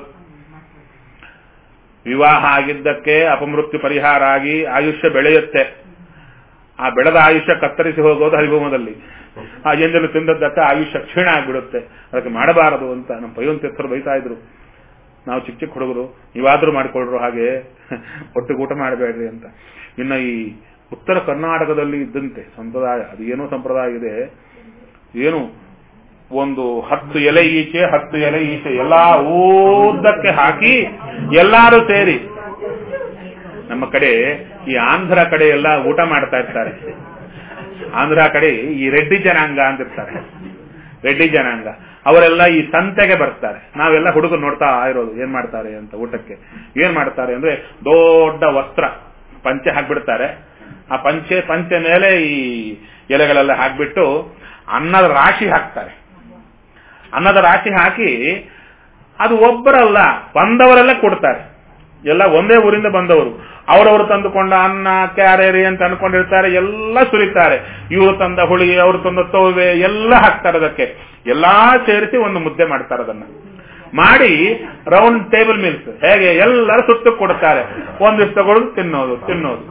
ವಿವಾಹ ಆಗಿದ್ದಕ್ಕೆ ಅಪಮೃತ್ಯು ಪರಿಹಾರ ಆಗಿ ಆಯುಷ್ಯ ಬೆಳೆಯುತ್ತೆ ಆ ಬೆಳೆದ ಆಯುಷ್ಯ ಕತ್ತರಿಸಿ ಹೋಗೋದು ಹರಿಭೂಮದಲ್ಲಿ ಆ ಎಂಜಲು ತಿಂದದ್ದಕ್ಕೆ ಆಯುಷ್ಯ ಕ್ಷೀಣ ಆಗ್ಬಿಡುತ್ತೆ ಅದಕ್ಕೆ ಮಾಡಬಾರದು ಅಂತ ನಮ್ಮ ಪೈವಂತ ಎತ್ತರು ಬೈತಾ ಇದ್ರು ನಾವು ಚಿಕ್ಕ ಚಿಕ್ಕ ಹುಡುಗರು ನೀವಾದ್ರೂ ಮಾಡಿಕೊಳ್ರು ಹಾಗೆ ಒಟ್ಟಿಗೆ ಊಟ ಮಾಡಬೇಡ್ರಿ ಅಂತ ಇನ್ನ ಈ ಉತ್ತರ ಕರ್ನಾಟಕದಲ್ಲಿ ಇದ್ದಂತೆ ಸಂಪ್ರದಾಯ ಅದು ಏನೋ ಸಂಪ್ರದಾಯ ಇದೆ ಏನು ಒಂದು ಹತ್ತು ಎಲೆ ಈಚೆ ಹತ್ತು ಎಲೆ ಈಚೆ ಎಲ್ಲಾ ಊದ್ದಕ್ಕೆ ಹಾಕಿ ಎಲ್ಲಾರು ಸೇರಿ ನಮ್ಮ ಕಡೆ ಈ ಆಂಧ್ರ ಕಡೆ ಎಲ್ಲ ಊಟ ಮಾಡ್ತಾ ಇರ್ತಾರೆ ಆಂಧ್ರ ಕಡೆ ಈ ರೆಡ್ಡಿ ಜನಾಂಗ ಅಂತ ಇರ್ತಾರೆ ರೆಡ್ಡಿ ಜನಾಂಗ ಅವರೆಲ್ಲ ಈ ಸಂತೆಗೆ ಬರ್ತಾರೆ ನಾವೆಲ್ಲ ಹುಡುಗರು ನೋಡ್ತಾ ಇರೋದು ಏನ್ ಮಾಡ್ತಾರೆ ಅಂತ ಊಟಕ್ಕೆ ಏನ್ ಮಾಡ್ತಾರೆ ಅಂದ್ರೆ ದೊಡ್ಡ ವಸ್ತ್ರ ಪಂಚೆ ಹಾಕ್ಬಿಡ್ತಾರೆ ಆ ಪಂಚೆ ಪಂಚೆ ಮೇಲೆ ಈ ಎಲೆಗಳೆಲ್ಲ ಹಾಕ್ಬಿಟ್ಟು ಅನ್ನದ ರಾಶಿ ಹಾಕ್ತಾರೆ ಅನ್ನದ ರಾಶಿ ಹಾಕಿ ಅದು ಒಬ್ಬರಲ್ಲ ಬಂದವರೆಲ್ಲ ಕೊಡ್ತಾರೆ ಎಲ್ಲ ಒಂದೇ ಊರಿಂದ ಬಂದವರು ಅವರವರು ತಂದುಕೊಂಡ ಅನ್ನ ಕ್ಯಾರೇರಿ ಅಂತ ಅನ್ಕೊಂಡಿರ್ತಾರೆ ಎಲ್ಲ ಸುರಿತಾರೆ ಇವರು ತಂದ ಹುಳಿ ಅವರು ತಂದ ತೋವೆ ಎಲ್ಲ ಹಾಕ್ತಾರೆ ಅದಕ್ಕೆ ಎಲ್ಲಾ ಸೇರಿಸಿ ಒಂದು ಮುದ್ದೆ ಮಾಡ್ತಾರೆ ಅದನ್ನ ಮಾಡಿ ರೌಂಡ್ ಟೇಬಲ್ ಮೀಲ್ಸ್ ಹೇಗೆ ಎಲ್ಲರೂ ಸುತ್ತು ಕೊಡ್ತಾರೆ ಒಂದಿಷ್ಟು ತಗೊಳ್ಳೋದು ತಿನ್ನೋದು ತಿನ್ನೋದು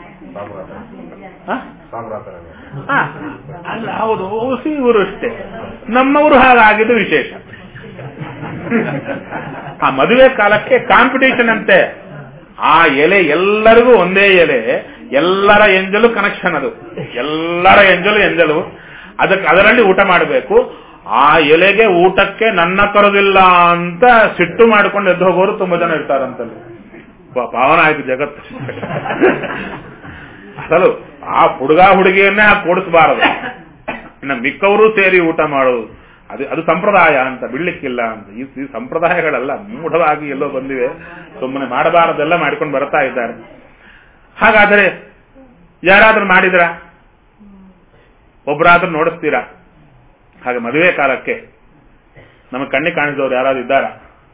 ಹ? ಹ, ಅಲ್ಲ ಹೌದು ಓಸಿ ಇವರು ಅಷ್ಟೇ ನಮ್ಮವರು ಹಾಗಾಗಿದ್ದು ವಿಶೇಷ ಆ ಮದುವೆ ಕಾಲಕ್ಕೆ ಕಾಂಪಿಟೇಷನ್ ಅಂತೆ ಆ ಎಲೆ ಎಲ್ಲರಿಗೂ ಒಂದೇ ಎಲೆ ಎಲ್ಲರ ಎಂಜಲು ಕನೆಕ್ಷನ್ ಅದು ಎಲ್ಲರ ಎಂಜಲು ಎಂಜಲು ಅದಕ್ಕೆ ಅದರಲ್ಲಿ ಊಟ ಮಾಡಬೇಕು ಆ ಎಲೆಗೆ ಊಟಕ್ಕೆ ನನ್ನ ಕರೋದಿಲ್ಲ ಅಂತ ಸಿಟ್ಟು ಮಾಡ್ಕೊಂಡು ಎದ್ದು ಹೋಗೋರು ತುಂಬಾ ಜನ ಇರ್ತಾರಂತಲ್ಲಿ ಪಾ- ಪಾವನ ಆಯ್ತು ಜಗತ್ತು ಅಸಲು ಆ ಹುಡುಗ ಹುಡುಗಿಯನ್ನೇ ಹಾಕಿ ಕೊಡಿಸಬಾರದು ಇನ್ನು ಮಿಕ್ಕವರು ಸೇರಿ ಊಟ ಮಾಡೋದು ಅದು ಅದು ಸಂಪ್ರದಾಯ ಅಂತ ಬಿಡ್ಲಿಕ್ಕಿಲ್ಲ ಅಂತ ಈ ಈ ಸಂಪ್ರದಾಯಗಳೆಲ್ಲ ಮೂಢವಾಗಿ ಎಲ್ಲೋ ಬಂದಿವೆ ಸುಮ್ಮನೆ ಮಾಡಬಾರದೆಲ್ಲ ಮಾಡ್ಕೊಂಡು ಬರ್ತಾ ಇದ್ದಾರೆ ಹಾಗಾದರೆ ಯಾರಾದ್ರೂ ಮಾಡಿದ್ರ ಒಬ್ಬರಾದ್ರೂ ನೋಡಿಸ್ತೀರಾ ಹಾಗೆ ಮದುವೆ ಕಾಲಕ್ಕೆ ನಮಗೆ ಕಣ್ಣಿಗೆ ಕಾಣಿಸಿದವರು ಯಾರಾದ್ರೂ ಇದ್ದಾರಾ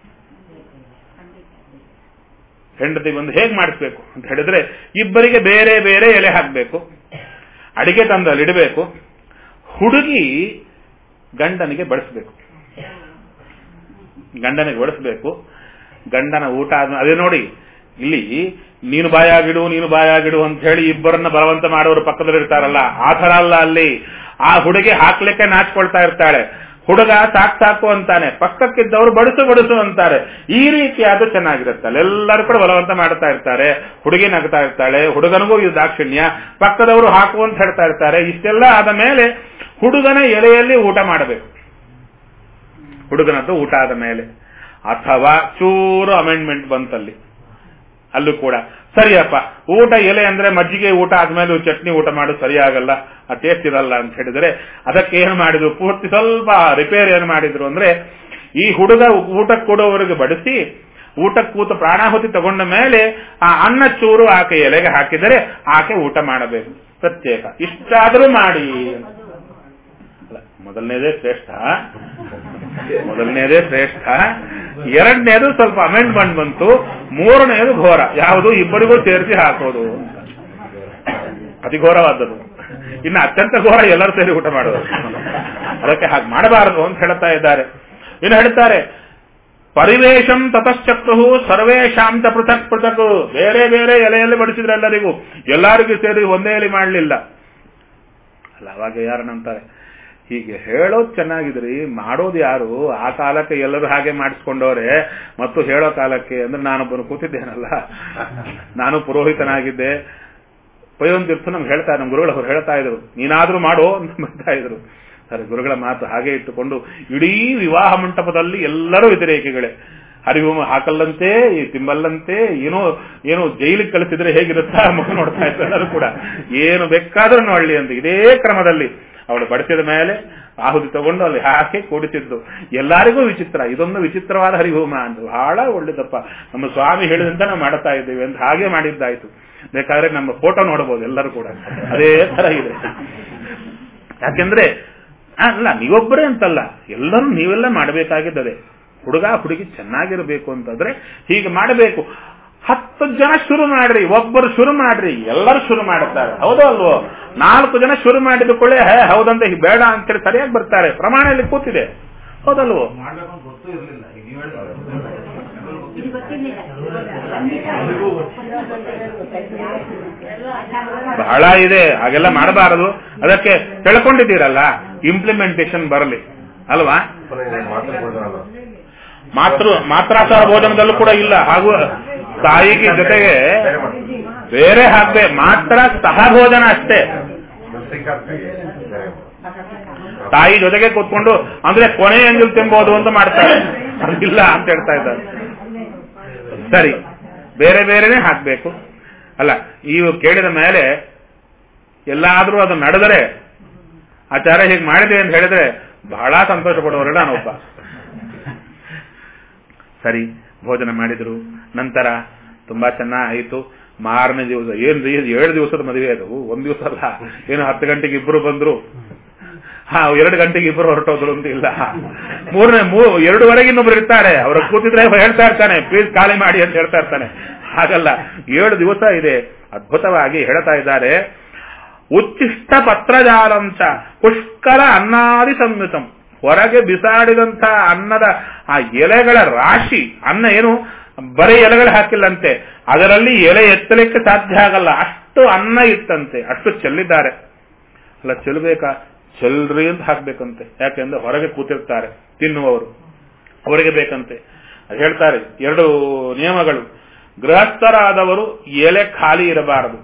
ಹೆಂಡತಿ ಬಂದು ಹೇಗ್ ಮಾಡಿಸ್ಬೇಕು ಅಂತ ಹೇಳಿದ್ರೆ ಇಬ್ಬರಿಗೆ ಬೇರೆ ಬೇರೆ ಎಲೆ ಹಾಕಬೇಕು ಅಡಿಗೆ ತಂದಲ್ಲಿ ಇಡಬೇಕು ಹುಡುಗಿ ಗಂಡನಿಗೆ ಬಡಿಸ್ಬೇಕು ಗಂಡನಿಗೆ ಬಡಿಸ್ಬೇಕು ಗಂಡನ ಊಟ ಆದ್ಮೇಲೆ ಅದೇ ನೋಡಿ ಇಲ್ಲಿ ನೀನು ಬಾಯಾಗಿಡು ನೀನು ಬಾಯಾಗಿಡು ಅಂತ ಹೇಳಿ ಇಬ್ಬರನ್ನ ಬಲವಂತ ಮಾಡೋರು ಪಕ್ಕದಲ್ಲಿ ಇರ್ತಾರಲ್ಲ ಆ ತರ ಅಲ್ಲ ಅಲ್ಲಿ ಆ ಹುಡುಗಿ ಹಾಕ್ಲಿಕ್ಕೆ ನಾಚ್ಕೊಳ್ತಾ ಇರ್ತಾಳೆ ಹುಡುಗ ಸಾಕ್ ಸಾಕು ಅಂತಾನೆ ಪಕ್ಕಕ್ಕಿದ್ದವರು ಬಡಿಸು ಬಡಿಸು ಅಂತಾರೆ ಈ ರೀತಿಯಾದ ಚೆನ್ನಾಗಿರುತ್ತೆ ಅಲ್ಲೆಲ್ಲರೂ ಕೂಡ ಬಲವಂತ ಮಾಡ್ತಾ ಇರ್ತಾರೆ ಹುಡುಗಿ ನಗ್ತಾ ಇರ್ತಾಳೆ ಹುಡುಗನಿಗೂ ಇದು ದಾಕ್ಷಿಣ್ಯ ಪಕ್ಕದವರು ಹಾಕು ಅಂತ ಹೇಳ್ತಾ ಇರ್ತಾರೆ ಇಷ್ಟೆಲ್ಲ ಆದ ಮೇಲೆ ಹುಡುಗನ ಎಲೆಯಲ್ಲಿ ಊಟ ಮಾಡಬೇಕು ಹುಡುಗನದ್ದು ಊಟ ಆದ ಮೇಲೆ ಅಥವಾ ಚೂರು ಅಮೆಂಡ್ಮೆಂಟ್ ಬಂತಲ್ಲಿ ಅಲ್ಲೂ ಕೂಡ ಸರಿಯಪ್ಪ ಊಟ ಎಲೆ ಅಂದ್ರೆ ಮಜ್ಜಿಗೆ ಊಟ ಆದ್ಮೇಲೆ ಚಟ್ನಿ ಊಟ ಮಾಡೋದು ಸರಿಯಾಗಲ್ಲ ಆ ಟೇಸ್ಟ್ ಇರಲ್ಲ ಅಂತ ಹೇಳಿದ್ರೆ ಅದಕ್ಕೆ ಏನು ಮಾಡಿದ್ರು ಪೂರ್ತಿ ಸ್ವಲ್ಪ ರಿಪೇರ್ ಏನು ಮಾಡಿದ್ರು ಅಂದ್ರೆ ಈ ಹುಡುಗ ಊಟಕ್ಕೆ ಕೊಡೋವರೆಗೆ ಬಡಿಸಿ ಊಟಕ್ಕೆ ಕೂತು ಪ್ರಾಣಾಹುತಿ ತಗೊಂಡ ಮೇಲೆ ಆ ಅನ್ನ ಚೂರು ಆಕೆ ಎಲೆಗೆ ಹಾಕಿದರೆ ಆಕೆ ಊಟ ಮಾಡಬೇಕು ಪ್ರತ್ಯೇಕ ಇಷ್ಟಾದರೂ ಮಾಡಿ ಅಲ್ಲ, ಮೊದಲನೇದೇ ಶ್ರೇಷ್ಠ ಮೊದಲನೇದೇ ಶ್ರೇಷ್ಠ ಎರಡನೇದು ಸ್ವಲ್ಪ ಅಮೆಂಡ್ಮೆಂಟ್ ಬಂತು ಮೂರನೇದು ಘೋರ ಯಾವುದು ಇಬ್ಬರಿಗೂ ಸೇರಿಸಿ ಹಾಕೋದು ಅಂತ ಅತಿ ಘೋರವಾದದ್ದು ಇನ್ನು ಅತ್ಯಂತ ಘೋರ ಎಲ್ಲರೂ ಸೇರಿ ಊಟ ಮಾಡೋದು ಅದಕ್ಕೆ ಹಾಗೆ ಮಾಡಬಾರದು ಅಂತ ಹೇಳ್ತಾ ಇದ್ದಾರೆ ಇನ್ನು ಹೇಳ್ತಾರೆ ಪರಿವೇಶಂ ತತಶ್ಚಕ್ರು ಸರ್ವೇಶಾಂ ಚ ಪೃಥಕ್ ಪೃಥಕ್ ಬೇರೆ ಬೇರೆ ಎಲೆಯಲ್ಲಿ ಬಡಿಸಿದ್ರೆ ಎಲ್ಲರಿಗೂ ಎಲ್ಲರಿಗೂ ಸೇರಿ ಒಂದೇ ಎಲೆ ಮಾಡಲಿಲ್ಲ ಅಲ್ಲ ಅವಾಗ ಯಾರನ್ನಂತಾರೆ ಹೀಗೆ ಹೇಳೋದು ಚೆನ್ನಾಗಿದ್ರಿ ಮಾಡೋದು ಯಾರು ಆ ಕಾಲಕ್ಕೆ ಎಲ್ಲರೂ ಹಾಗೆ ಮಾಡಿಸ್ಕೊಂಡವ್ರೆ ಮತ್ತು ಹೇಳೋ ಕಾಲಕ್ಕೆ ಅಂದ್ರೆ ನಾನೊಬ್ಬನು ಕೂತಿದ್ದೇನಲ್ಲ ನಾನು ಪುರೋಹಿತನಾಗಿದ್ದೆ ಪಯೋಂತಿರ್ತು ನಮ್ಗೆ ಹೇಳ್ತಾ ನಮ್ಮ ಗುರುಗಳು ಅವ್ರು ಹೇಳ್ತಾ ಇದ್ರು ನೀನಾದ್ರೂ ಮಾಡೋ ಅಂತ ಬರ್ತಾ ಇದ್ರು ಸರಿ ಗುರುಗಳ ಮಾತು ಹಾಗೆ ಇಟ್ಟುಕೊಂಡು ಇಡೀ ವಿವಾಹ ಮಂಟಪದಲ್ಲಿ ಎಲ್ಲರೂ ವ್ಯತಿರೇಕಿಗಳೇ ಹರಿವು ಹಾಕಲ್ಲಂತೆ ಈ ತಿಂಬಲ್ಲಂತೆ ಏನೋ ಏನೋ ಜೈಲಿಗೆ ಕಳಿಸಿದ್ರೆ ಹೇಗಿರುತ್ತಾ ಮುಖ ನೋಡ್ತಾ ಇದ್ರು ಎಲ್ಲರೂ ಕೂಡ ಏನು ಬೇಕಾದ್ರೂ ನೋಡ್ಲಿ ಅಂತ ಇದೇ ಕ್ರಮದಲ್ಲಿ ಅವಳು ಬಡಿಸಿದ ಮೇಲೆ ಆಹುತಿ ತಗೊಂಡು ಅಲ್ಲಿ ಹಾಕಿ ಕೂಡಿಸಿದ್ದು ಎಲ್ಲರಿಗೂ ವಿಚಿತ್ರ ಇದೊಂದು ವಿಚಿತ್ರವಾದ ಹರಿಹೋಮ ಅಂತ ಬಹಳ ಒಳ್ಳೇದಪ್ಪ ನಮ್ಮ ಸ್ವಾಮಿ ಹೇಳಿದಂತ ನಾವು ಮಾಡ್ತಾ ಇದ್ದೇವೆ ಅಂತ ಹಾಗೆ ಮಾಡಿದ್ದಾಯ್ತು ಬೇಕಾದ್ರೆ ನಮ್ಮ ಫೋಟೋ ನೋಡಬಹುದು ಎಲ್ಲರೂ ಕೂಡ ಅದೇ ತರ ಇದೆ ಯಾಕೆಂದ್ರೆ ಅಲ್ಲ ನೀವೊಬ್ಬರೇ ಅಂತಲ್ಲ ಎಲ್ಲರೂ ನೀವೆಲ್ಲ ಮಾಡಬೇಕಾಗಿದ್ದದೆ ಹುಡುಗ ಹುಡುಗಿ ಚೆನ್ನಾಗಿರಬೇಕು ಅಂತಂದ್ರೆ ಹೀಗೆ ಮಾಡಬೇಕು ಹತ್ತು ಜನ ಶುರು ಮಾಡ್ರಿ ಒಬ್ಬರು ಶುರು ಮಾಡ್ರಿ ಎಲ್ಲರೂ ಶುರು ಮಾಡುತ್ತಾರೆ ಹೌದೋ ಅಲ್ವೋ ನಾಲ್ಕು ಜನ ಶುರು ಮಾಡಿದ ಕೊಳ್ಳೆ ಹೇ ಹೌದಂತ ಹೀಗೆ ಬೇಡ ಅಂತೇಳಿ ಸರಿಯಾಗಿ ಬರ್ತಾರೆ ಪ್ರಮಾಣ ಇಲ್ಲಿ ಕೂತಿದೆ ಹೌದಲ್ವೋ ಮಾಡ್ಬೇಕು ಅಂತ ಗೊತ್ತೂ ಇರ್ಲಿಲ್ಲ ಈಗ ನೀವು ಹೇಳಿದ್ರೆ ಇದು ಗೊತ್ತಿರ್ಲಿಲ್ಲ ಬಹಳ ಇದೆ ಹಾಗೆಲ್ಲ ಮಾಡಬಾರದು ಅದಕ್ಕೆ ತಿಳ್ಕೊಂಡಿದ್ದೀರಲ್ಲ ಇಂಪ್ಲಿಮೆಂಟೇಶನ್ ಬರಲಿ ಅಲ್ವಾ ಮಾತೃ ಮಾತ್ರಾಸಾರ ಭೋಜನದಲ್ಲೂ ಕೂಡ ಇಲ್ಲ ಹಾಗೂ ತಾಯಿಗೆ ಜೊತೆಗೆ ಬೇರೆ ಹಾಕ್ದೆ ಮಾತ್ರ ಸಹ ಭೋಜನ ಅಷ್ಟೇ ತಾಯಿ ಜೊತೆಗೆ ಕೂತ್ಕೊಂಡು ಅಂದ್ರೆ ಕೊನೆ ಎಂಜಲ್ ತಿನ್ಬೋದು ಅಂತ ಮಾಡ್ತಾರೆ ಅದಿಲ್ಲ ಅಂತ ಹೇಳ್ತಾ ಇದ್ದಾರೆ ಸರಿ ಬೇರೆ ಬೇರೆನೆ ಹಾಕ್ಬೇಕು ಅಲ್ಲ ಇವು ಕೇಳಿದ ಮೇಲೆ ಎಲ್ಲಾದ್ರೂ ಅದು ನಡೆದರೆ ಆಚಾರ ಹೀಗೆ ಮಾಡಿದೆ ಅಂತ ಹೇಳಿದ್ರೆ ಬಹಳ ಸಂತೋಷ ಪಡುವವರು ನಾನೊಬ್ಬ ಸರಿ ಭೋಜನ ಮಾಡಿದ್ರು ನಂತರ ತುಂಬಾ ಚೆನ್ನಾಗಾಯಿತು ಮಾರನೇ ದಿವಸ ಏನ್ ರೀ ಇದು ಏಳು ದಿವಸದ ಮದುವೆ ಅದು ಒಂದ್ ದಿವಸ ಅಲ್ಲ ಏನು ಹತ್ತು ಗಂಟೆಗೆ ಇಬ್ರು ಬಂದ್ರು ಹಾ ಎರಡು ಗಂಟೆಗೆ ಇಬ್ರು ಹೊರಟೋದ್ರು ಅಂತ ಇಲ್ಲ ಮೂರನೇ ಮೂ ಎರಡುವರೆಗೆ ಇನ್ನೊಬ್ರು ಇರ್ತಾರೆ ಅವ್ರ ಕೂತಿದ್ರೆ ಹೇಳ್ತಾ ಇರ್ತಾನೆ ಪ್ಲೀಸ್ ಖಾಲಿ ಮಾಡಿ ಅಂತ ಹೇಳ್ತಾ ಇರ್ತಾನೆ ಹಾಗಲ್ಲ ಏಳು ದಿವಸ ಇದೆ ಅದ್ಭುತವಾಗಿ ಹೇಳ್ತಾ ಇದ್ದಾರೆ ಉಚ್ಚಿಷ್ಟ ಪತ್ರಜಾಲಂಚ ಪುಷ್ಕರ ಅನ್ನಾದಿ ಸಂಯುತಂ ಹೊರಗೆ ಬಿಸಾಡಿದಂತ ಅನ್ನದ ಆ ಎಲೆಗಳ ರಾಶಿ ಅನ್ನ ಏನು ಬರೀ ಎಲೆಗಳು ಹಾಕಿಲ್ಲಂತೆ ಅದರಲ್ಲಿ ಎಲೆ ಎತ್ತಲಿಕ್ಕೆ ಸಾಧ್ಯ ಆಗಲ್ಲ ಅಷ್ಟು ಅನ್ನ ಇತ್ತಂತೆ ಅಷ್ಟು ಚೆಲ್ಲಿದ್ದಾರೆ ಅಲ್ಲ ಚೆಲ್ಲಬೇಕಾ ಚೆಲ್ರಿ ಅಂತ ಹಾಕ್ಬೇಕಂತೆ ಯಾಕೆಂದ್ರೆ ಹೊರಗೆ ಕೂತಿರ್ತಾರೆ ತಿನ್ನುವವರು ಅವರಿಗೆ ಬೇಕಂತೆ ಅದು ಹೇಳ್ತಾರೆ ಎರಡು ನಿಯಮಗಳು ಗೃಹಸ್ಥರಾದವರು ಎಲೆ ಖಾಲಿ ಇರಬಾರದು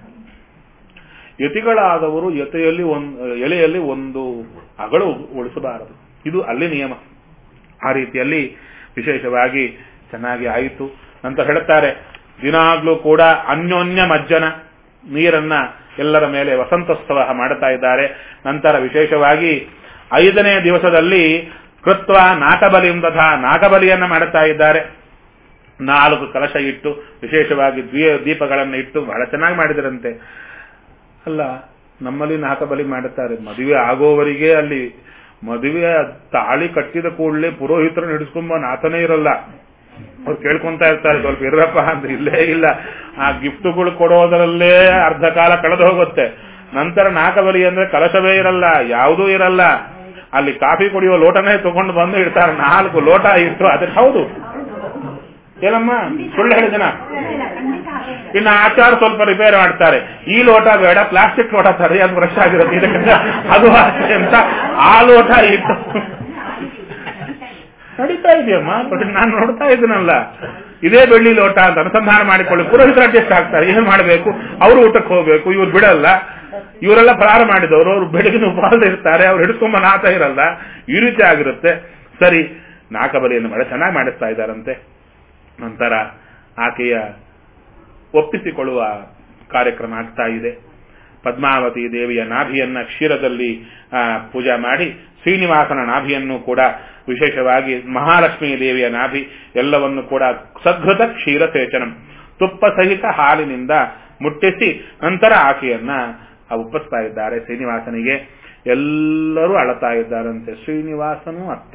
ಯತಿಗಳಾದವರು ಯತೆಯಲ್ಲಿ ಒಂದು ಎಲೆಯಲ್ಲಿ ಒಂದು ಅಗಳು ಉಳಿಸಬಾರದು ಇದು ಅಲ್ಲಿ ನಿಯಮ ಆ ರೀತಿಯಲ್ಲಿ ವಿಶೇಷವಾಗಿ ಚೆನ್ನಾಗಿ ಆಯಿತು ನಂತರ ಹೇಳ್ತಾರೆ ದಿನಾಗ್ಲೂ ಕೂಡ ಅನ್ಯೋನ್ಯ ಮಜ್ಜನ ನೀರನ್ನ ಎಲ್ಲರ ಮೇಲೆ ವಸಂತೋತ್ಸವ ಮಾಡುತ್ತಾ ಇದ್ದಾರೆ ನಂತರ ವಿಶೇಷವಾಗಿ ಐದನೇ ದಿವಸದಲ್ಲಿ ಕೃತ್ವ ನಾಟಬಲಿ ತಥಾ ನಾಗಬಲಿಯನ್ನ ಮಾಡುತ್ತಾ ಇದ್ದಾರೆ ನಾಲ್ಕು ಕಲಶ ಇಟ್ಟು ವಿಶೇಷವಾಗಿ ದ್ವೀ ದೀಪಗಳನ್ನು ಇಟ್ಟು ಬಹಳ ಚೆನ್ನಾಗಿ ಮಾಡಿದರಂತೆ ಅಲ್ಲ ನಮ್ಮಲ್ಲಿ ನಾಕಬಲಿ ಮಾಡುತ್ತಾರೆ ಮದುವೆ ಆಗೋವರಿಗೆ ಅಲ್ಲಿ ಮದುವೆ ತಾಳಿ ಕಟ್ಟಿದ ಕೂಡಲೇ ಪುರೋಹಿತರನ್ನು ಹಿಡಿಸ್ಕೊಂಬ ನಾಥನೇ ಇರಲ್ಲ ಅವ್ರು ಕೇಳ್ಕೊಂತ ಇರ್ತಾರೆ ಸ್ವಲ್ಪ ಇರಪ್ಪ ಅಂತ ಇಲ್ಲೇ ಇಲ್ಲ ಆ ಗಿಫ್ಟ್ಗಳು ಕೊಡೋದರಲ್ಲೇ ಅರ್ಧ ಕಾಲ ಕಳೆದು ಹೋಗುತ್ತೆ ನಂತರ ನಾಕಬಲಿ ಅಂದ್ರೆ ಕಲಶವೇ ಇರಲ್ಲ ಯಾವುದೂ ಇರಲ್ಲ ಅಲ್ಲಿ ಕಾಫಿ ಕುಡಿಯುವ ಲೋಟನೇ ತಗೊಂಡು ಬಂದು ಇಡ್ತಾರೆ ನಾಲ್ಕು ಲೋಟ ಇಟ್ಟು ಅದಕ್ಕೆ ಹೌದು ಏನಮ್ಮ ಸುಳ್ಳು ಹೇಳಿದನ ಇನ್ನು ಆಚಾರ ಸ್ವಲ್ಪ ರಿಪೇರ್ ಮಾಡ್ತಾರೆ ಈ ಲೋಟ ಬೇಡ ಪ್ಲಾಸ್ಟಿಕ್ ಲೋಟ ತರಿ ಅದು ಫ್ರೆಶ್ ಆಗಿರುತ್ತೆ ಇದಕ್ಕಿಂತ ಅದು ಅಷ್ಟೇ ಅಂತ ಆ ಲೋಟ ಇಟ್ಟು ನಡೀತಾ ಇದೆಯಮ್ಮ ಬಟ್ ನಾನು ನೋಡ್ತಾ ಇದ್ದೀನಲ್ಲ ಇದೇ ಬೆಳ್ಳಿ ಲೋಟ ಅಂತ ಅನುಸಂಧಾನ ಮಾಡಿಕೊಳ್ಳಿ ಪುರೋಹಿತರು ಅಡ್ಜಸ್ಟ್ ಆಗ್ತಾರೆ ಏನ್ ಮಾಡಬೇಕು ಅವರು ಊಟಕ್ಕೆ ಹೋಗ್ಬೇಕು ಇವ್ರು ಬಿಡಲ್ಲ ಇವರೆಲ್ಲ ಪ್ರಾರ ಮಾಡಿದವರು ಅವ್ರು ಬೆಳಗಿನ ಉಪವಾಸ ಇರ್ತಾರೆ ಅವ್ರು ಹಿಡಿಸ್ಕೊಂಬ ನಾತ ಇರಲ್ಲ ಈ ರೀತಿ ಆಗಿರುತ್ತೆ ಸರಿ ನಾಕಬಲಿಯನ್ನು ಬಹಳ ಚೆನ್ನಾಗಿ ಮಾಡಿಸ್ತಾ ಇದ್ದಾರಂತೆ ನಂತರ ಆಕೆಯ ಒಪ್ಪಿಸಿಕೊಳ್ಳುವ ಕಾರ್ಯಕ್ರಮ ಆಗ್ತಾ ಇದೆ ಪದ್ಮಾವತಿ ದೇವಿಯ ನಾಭಿಯನ್ನ ಕ್ಷೀರದಲ್ಲಿ ಆ, ಪೂಜಾ ಮಾಡಿ ಶ್ರೀನಿವಾಸನ ನಾಭಿಯನ್ನು ಕೂಡ ವಿಶೇಷವಾಗಿ ಮಹಾಲಕ್ಷ್ಮೀ ದೇವಿಯ ನಾಭಿ ಎಲ್ಲವನ್ನು ಕೂಡ ಸಘೃತ ಕ್ಷೀರ ಸೇಚನಂ ತುಪ್ಪ ಸಹಿತ ಹಾಲಿನಿಂದ ಮುಟ್ಟಿಸಿ ನಂತರ ಆಕೆಯನ್ನ ಆ ಒಪ್ಪಿಸ್ತಾ ಇದ್ದಾರೆ ಶ್ರೀನಿವಾಸನಿಗೆ ಎಲ್ಲರೂ ಅಳತಾ ಇದ್ದಾರಂತೆ ಶ್ರೀನಿವಾಸನು ಅತ್ತ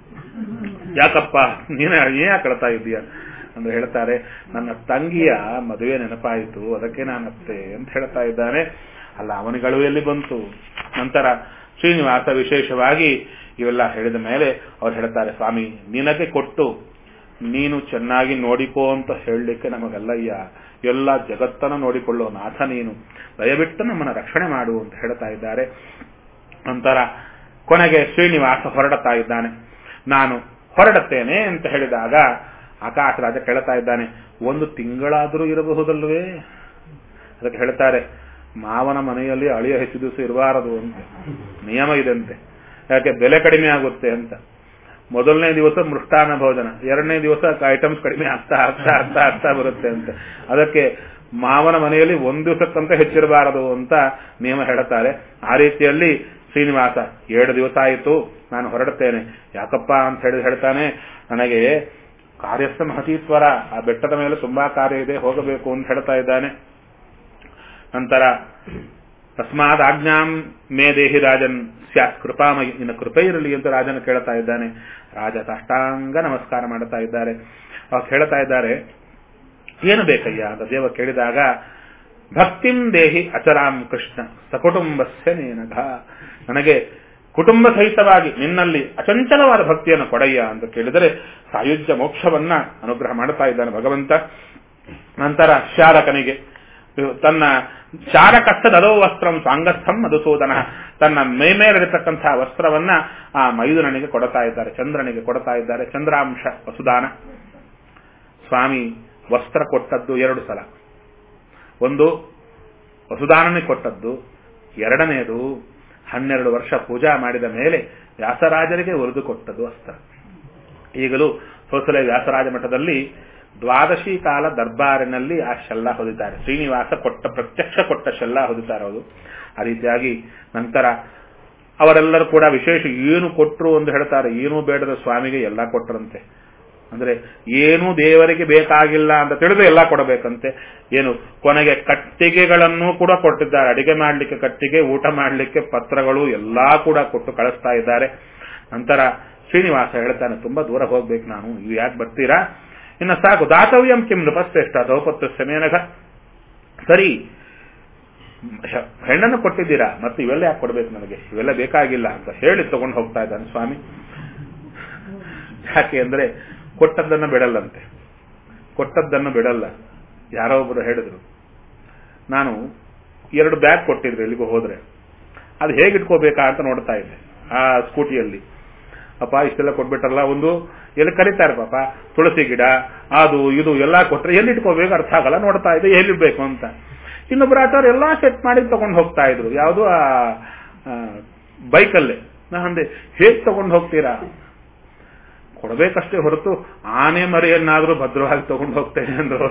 ಯಾಕಪ್ಪ ನೀನೇ ಯಾಕೆ ಅಳ್ತಾ ಇದ್ದೀಯ ಅಂದ್ರೆ ಹೇಳ್ತಾರೆ ನನ್ನ ತಂಗಿಯ ಮದುವೆ ನೆನಪಾಯಿತು ಅದಕ್ಕೆ ನಾನು ಅತ್ತೆ ಅಂತ ಹೇಳ್ತಾ ಇದ್ದಾನೆ ಅಲ್ಲ ಅವನಿಗಳು ಎಲ್ಲಿ ಬಂತು ನಂತರ ಶ್ರೀನಿವಾಸ ವಿಶೇಷವಾಗಿ ಇವೆಲ್ಲ ಹೇಳಿದ ಮೇಲೆ ಅವ್ರು ಹೇಳ್ತಾರೆ ಸ್ವಾಮಿ ನಿನಗೆ ಕೊಟ್ಟು ನೀನು ಚೆನ್ನಾಗಿ ನೋಡಿಕೋ ಅಂತ ಹೇಳಲಿಕ್ಕೆ ನಮಗಲ್ಲಯ್ಯ ಎಲ್ಲ ಜಗತ್ತನ್ನ ನೋಡಿಕೊಳ್ಳೋ ನಾಥ ನೀನು ದಯವಿಟ್ಟು ನಮ್ಮನ್ನ ರಕ್ಷಣೆ ಮಾಡು ಅಂತ ಹೇಳ್ತಾ ಇದ್ದಾರೆ ನಂತರ ಕೊನೆಗೆ ಶ್ರೀನಿವಾಸ ಹೊರಡುತ್ತಾ ಇದ್ದಾನೆ ನಾನು ಹೊರಡುತ್ತೇನೆ ಅಂತ ಹೇಳಿದಾಗ ಆಕಾಶರಾಜ ಕೇಳ್ತಾ ಇದ್ದಾನೆ ಒಂದು ತಿಂಗಳಾದರೂ ಇರಬಹುದಲ್ವೇ ಅದಕ್ಕೆ ಹೇಳ್ತಾರೆ ಮಾವನ ಮನೆಯಲ್ಲಿ ಅಳಿಯ ಹೆಚ್ಚು ದಿವಸ ಇರಬಾರದು ಅಂತ ನಿಯಮ ಇದಂತೆ ಯಾಕೆ ಬೆಲೆ ಕಡಿಮೆ ಆಗುತ್ತೆ ಅಂತ ಮೊದಲನೇ ದಿವಸ ಮೃಷ್ಟಾನ ಭೋಜನ ಎರಡನೇ ದಿವಸ ಐಟಮ್ಸ್ ಕಡಿಮೆ ಆಗ್ತಾ ಆಗ್ತಾ ಆಗ್ತಾ ಆಗ್ತಾ ಬರುತ್ತೆ ಅಂತ ಅದಕ್ಕೆ ಮಾವನ ಮನೆಯಲ್ಲಿ ಒಂದು ದಿವಸಕ್ಕಂತ ಹೆಚ್ಚಿರಬಾರದು ಅಂತ ನಿಯಮ ಹೇಳುತ್ತಾರೆ ಆ ರೀತಿಯಲ್ಲಿ ಶ್ರೀನಿವಾಸ ಏಳು ದಿವಸ ಆಯಿತು ನಾನು ಹೊರಡುತ್ತೇನೆ ಯಾಕಪ್ಪ ಅಂತ ಹೇಳಿ ಹೇಳ್ತಾನೆ ನನಗೆ ಕಾರ್ಯಸ್ಥ ಮಹತೀತ್ವರ ಆ ಬೆಟ್ಟದ ಮೇಲೆ ತುಂಬಾ ಕಾರ್ಯ ಇದೆ ಹೋಗಬೇಕು ಅಂತ ಹೇಳ್ತಾ ಇದ್ದಾನೆ ನಂತರ ತಸ್ಮಾತ್ ಆಜ್ಞಾಂ ಮೇ ದೇಹಿ ರಾಜನ್ ಸ್ಯಾತ್ ಕೃಪಾಮಯಿ ನಿನ್ನ ಕೃಪೆ ಇರಲಿ ಅಂತ ರಾಜನ ಕೇಳ್ತಾ ಇದ್ದಾನೆ ರಾಜ ಸಾಷ್ಟಾಂಗ ನಮಸ್ಕಾರ ಮಾಡುತ್ತಾ ಇದ್ದಾರೆ ಅವ್ರು ಹೇಳ್ತಾ ಇದ್ದಾರೆ ಏನು ಬೇಕಯ್ಯ ಅಂತ ದೇವ ಕೇಳಿದಾಗ ಭಕ್ತಿಂ ದೇಹಿ ಅಚರಾಂ ಕೃಷ್ಣ ಸಕುಟುಂಬಸ್ಯ ನೇನಘ ನನಗೆ ಕುಟುಂಬ ಸಹಿತವಾಗಿ ನಿನ್ನಲ್ಲಿ ಅಚಂಚಲವಾದ ಭಕ್ತಿಯನ್ನು ಕೊಡಯ್ಯ ಅಂತ ಕೇಳಿದರೆ ಸಾಯುಜ್ಯ ಮೋಕ್ಷವನ್ನ ಅನುಗ್ರಹ ಮಾಡುತ್ತಾ ಇದ್ದಾನೆ ಭಗವಂತ ನಂತರ ಶಾರಕನಿಗೆ ತನ್ನ ಶಾರಕಸ್ಥದಲೋ ವಸ್ತ್ರಂ ಸಾಂಗಸ್ಥಂ ಮಧುಸೂದನ ತನ್ನ ಮೈಮೇಲಿರತಕ್ಕಂತಹ ವಸ್ತ್ರವನ್ನ ಆ ಮೈದುನನಿಗೆ ಕೊಡ್ತಾ ಇದ್ದಾರೆ ಚಂದ್ರನಿಗೆ ಕೊಡ್ತಾ ಇದ್ದಾರೆ ಚಂದ್ರಾಂಶ ವಸುದಾನ ಸ್ವಾಮಿ ವಸ್ತ್ರ ಕೊಟ್ಟದ್ದು ಎರಡು ಸಲ ಒಂದು ವಸುದಾನನಿಗೆ ಕೊಟ್ಟದ್ದು ಎರಡನೆಯದು ಹನ್ನೆರಡು ವರ್ಷ ಪೂಜಾ ಮಾಡಿದ ಮೇಲೆ ವ್ಯಾಸರಾಜರಿಗೆ ಒರೆದು ಕೊಟ್ಟದ್ದು ವಸ್ತ್ರ ಈಗಲೂ ಹೊಸಲೆ ವ್ಯಾಸರಾಜ ಮಠದಲ್ಲಿ ದ್ವಾದಶಿ ಕಾಲ ದರ್ಬಾರಿನಲ್ಲಿ ಆ ಶೆಲ್ಲ ಹೊದಿದ್ದಾರೆ ಶ್ರೀನಿವಾಸ ಕೊಟ್ಟ ಪ್ರತ್ಯಕ್ಷ ಕೊಟ್ಟ ಶೆಲ್ಲ ಹೊದಿತಾರೆ ಅವರು ಆ ರೀತಿಯಾಗಿ ನಂತರ ಅವರೆಲ್ಲರೂ ಕೂಡ ವಿಶೇಷ ಏನು ಕೊಟ್ಟರು ಎಂದು ಹೇಳ್ತಾರೆ ಏನೂ ಬೇಡದ ಸ್ವಾಮಿಗೆ ಎಲ್ಲ ಕೊಟ್ಟರಂತೆ ಅಂದ್ರೆ ಏನೂ ದೇವರಿಗೆ ಬೇಕಾಗಿಲ್ಲ ಅಂತ ತಿಳಿದು ಎಲ್ಲ ಕೊಡಬೇಕಂತೆ ಏನು ಕೊನೆಗೆ ಕಟ್ಟಿಗೆಗಳನ್ನು ಕೂಡ ಕೊಟ್ಟಿದ್ದಾರೆ ಅಡಿಗೆ ಮಾಡಲಿಕ್ಕೆ ಕಟ್ಟಿಗೆ ಊಟ ಮಾಡಲಿಕ್ಕೆ ಪತ್ರಗಳು ಎಲ್ಲಾ ಕೂಡ ಕೊಟ್ಟು ಕಳಿಸ್ತಾ ಇದ್ದಾರೆ ನಂತರ ಶ್ರೀನಿವಾಸ ಹೇಳ್ತಾನೆ ತುಂಬಾ ದೂರ ಹೋಗ್ಬೇಕು ನಾನು ಇವು ಯಾಕೆ ಬರ್ತೀರಾ ಇನ್ನು ಸಾಕು ದಾತವ್ಯಂ ಕಿಂ ನೃಪಶ್ರೇಷ್ಠ ದೌಪತ್ರ ಸಮೇನಘ ಸರಿ ಶ- ಹೆಣ್ಣನ್ನು ಕೊಟ್ಟಿದ್ದೀರಾ ಮತ್ತೆ ಇವೆಲ್ಲ ಯಾಕೆ ಕೊಡ್ಬೇಕು ನನಗೆ ಇವೆಲ್ಲ ಬೇಕಾಗಿಲ್ಲ ಅಂತ ಹೇಳಿ ತಗೊಂಡು ಹೋಗ್ತಾ ಇದ್ದಾನೆ ಸ್ವಾಮಿ ಯಾಕೆ ಅಂದ್ರೆ ಕೊಟ್ಟದ್ದನ್ನು ಬಿಡಲ್ಲಂತೆ ಕೊಟ್ಟದ್ದನ್ನು ಬಿಡಲ್ಲ ಯಾರೋ ಒಬ್ಬರು ಹೇಳಿದ್ರು ನಾನು ಎರಡು ಬ್ಯಾಗ್ ಕೊಟ್ಟಿದ್ರು ಎಲ್ಲಿಗೂ ಹೋದ್ರೆ ಅದು ಹೇಗೆ ಇಟ್ಕೋಬೇಕಾ ಅಂತ ನೋಡ್ತಾ ಇದ್ದೆ ಆ ಸ್ಕೂಟಿಯಲ್ಲಿ ಅಪ್ಪ ಇಷ್ಟೆಲ್ಲ ಕೊಟ್ಬಿಟ್ರಲ್ಲ ಒಂದು ಎಲ್ಲಿ ಕರೀತಾರೆ ಪಾಪ ತುಳಸಿ ಗಿಡ ಅದು ಇದು ಎಲ್ಲ ಕೊಟ್ರೆ ಎಲ್ಲಿ ಇಟ್ಕೋಬೇಕು ಅರ್ಥ ಆಗಲ್ಲ ನೋಡ್ತಾ ಇದ್ದೆ ಎಲ್ಲಿಡ್ಬೇಕು ಅಂತ ಇನ್ನೊಬ್ರು ಆಟೋರು ಎಲ್ಲಾ ಸೆಟ್ ಮಾಡಿ ತಗೊಂಡು ಹೋಗ್ತಾ ಇದ್ರು ಯಾವುದು ಆ ಬೈಕಲ್ಲೇ ನಾ ಅಂದೆ ಹೇಗ್ ತಗೊಂಡು ಹೋಗ್ತೀರಾ ಕೊಡಬೇಕಷ್ಟೇ ಹೊರತು ಆನೆ ಮರಿಯನ್ನಾದ್ರೂ ಭದ್ರವಾಗಿ ತಗೊಂಡು ಹೋಗ್ತೇನೆ ಅಂದ್ರು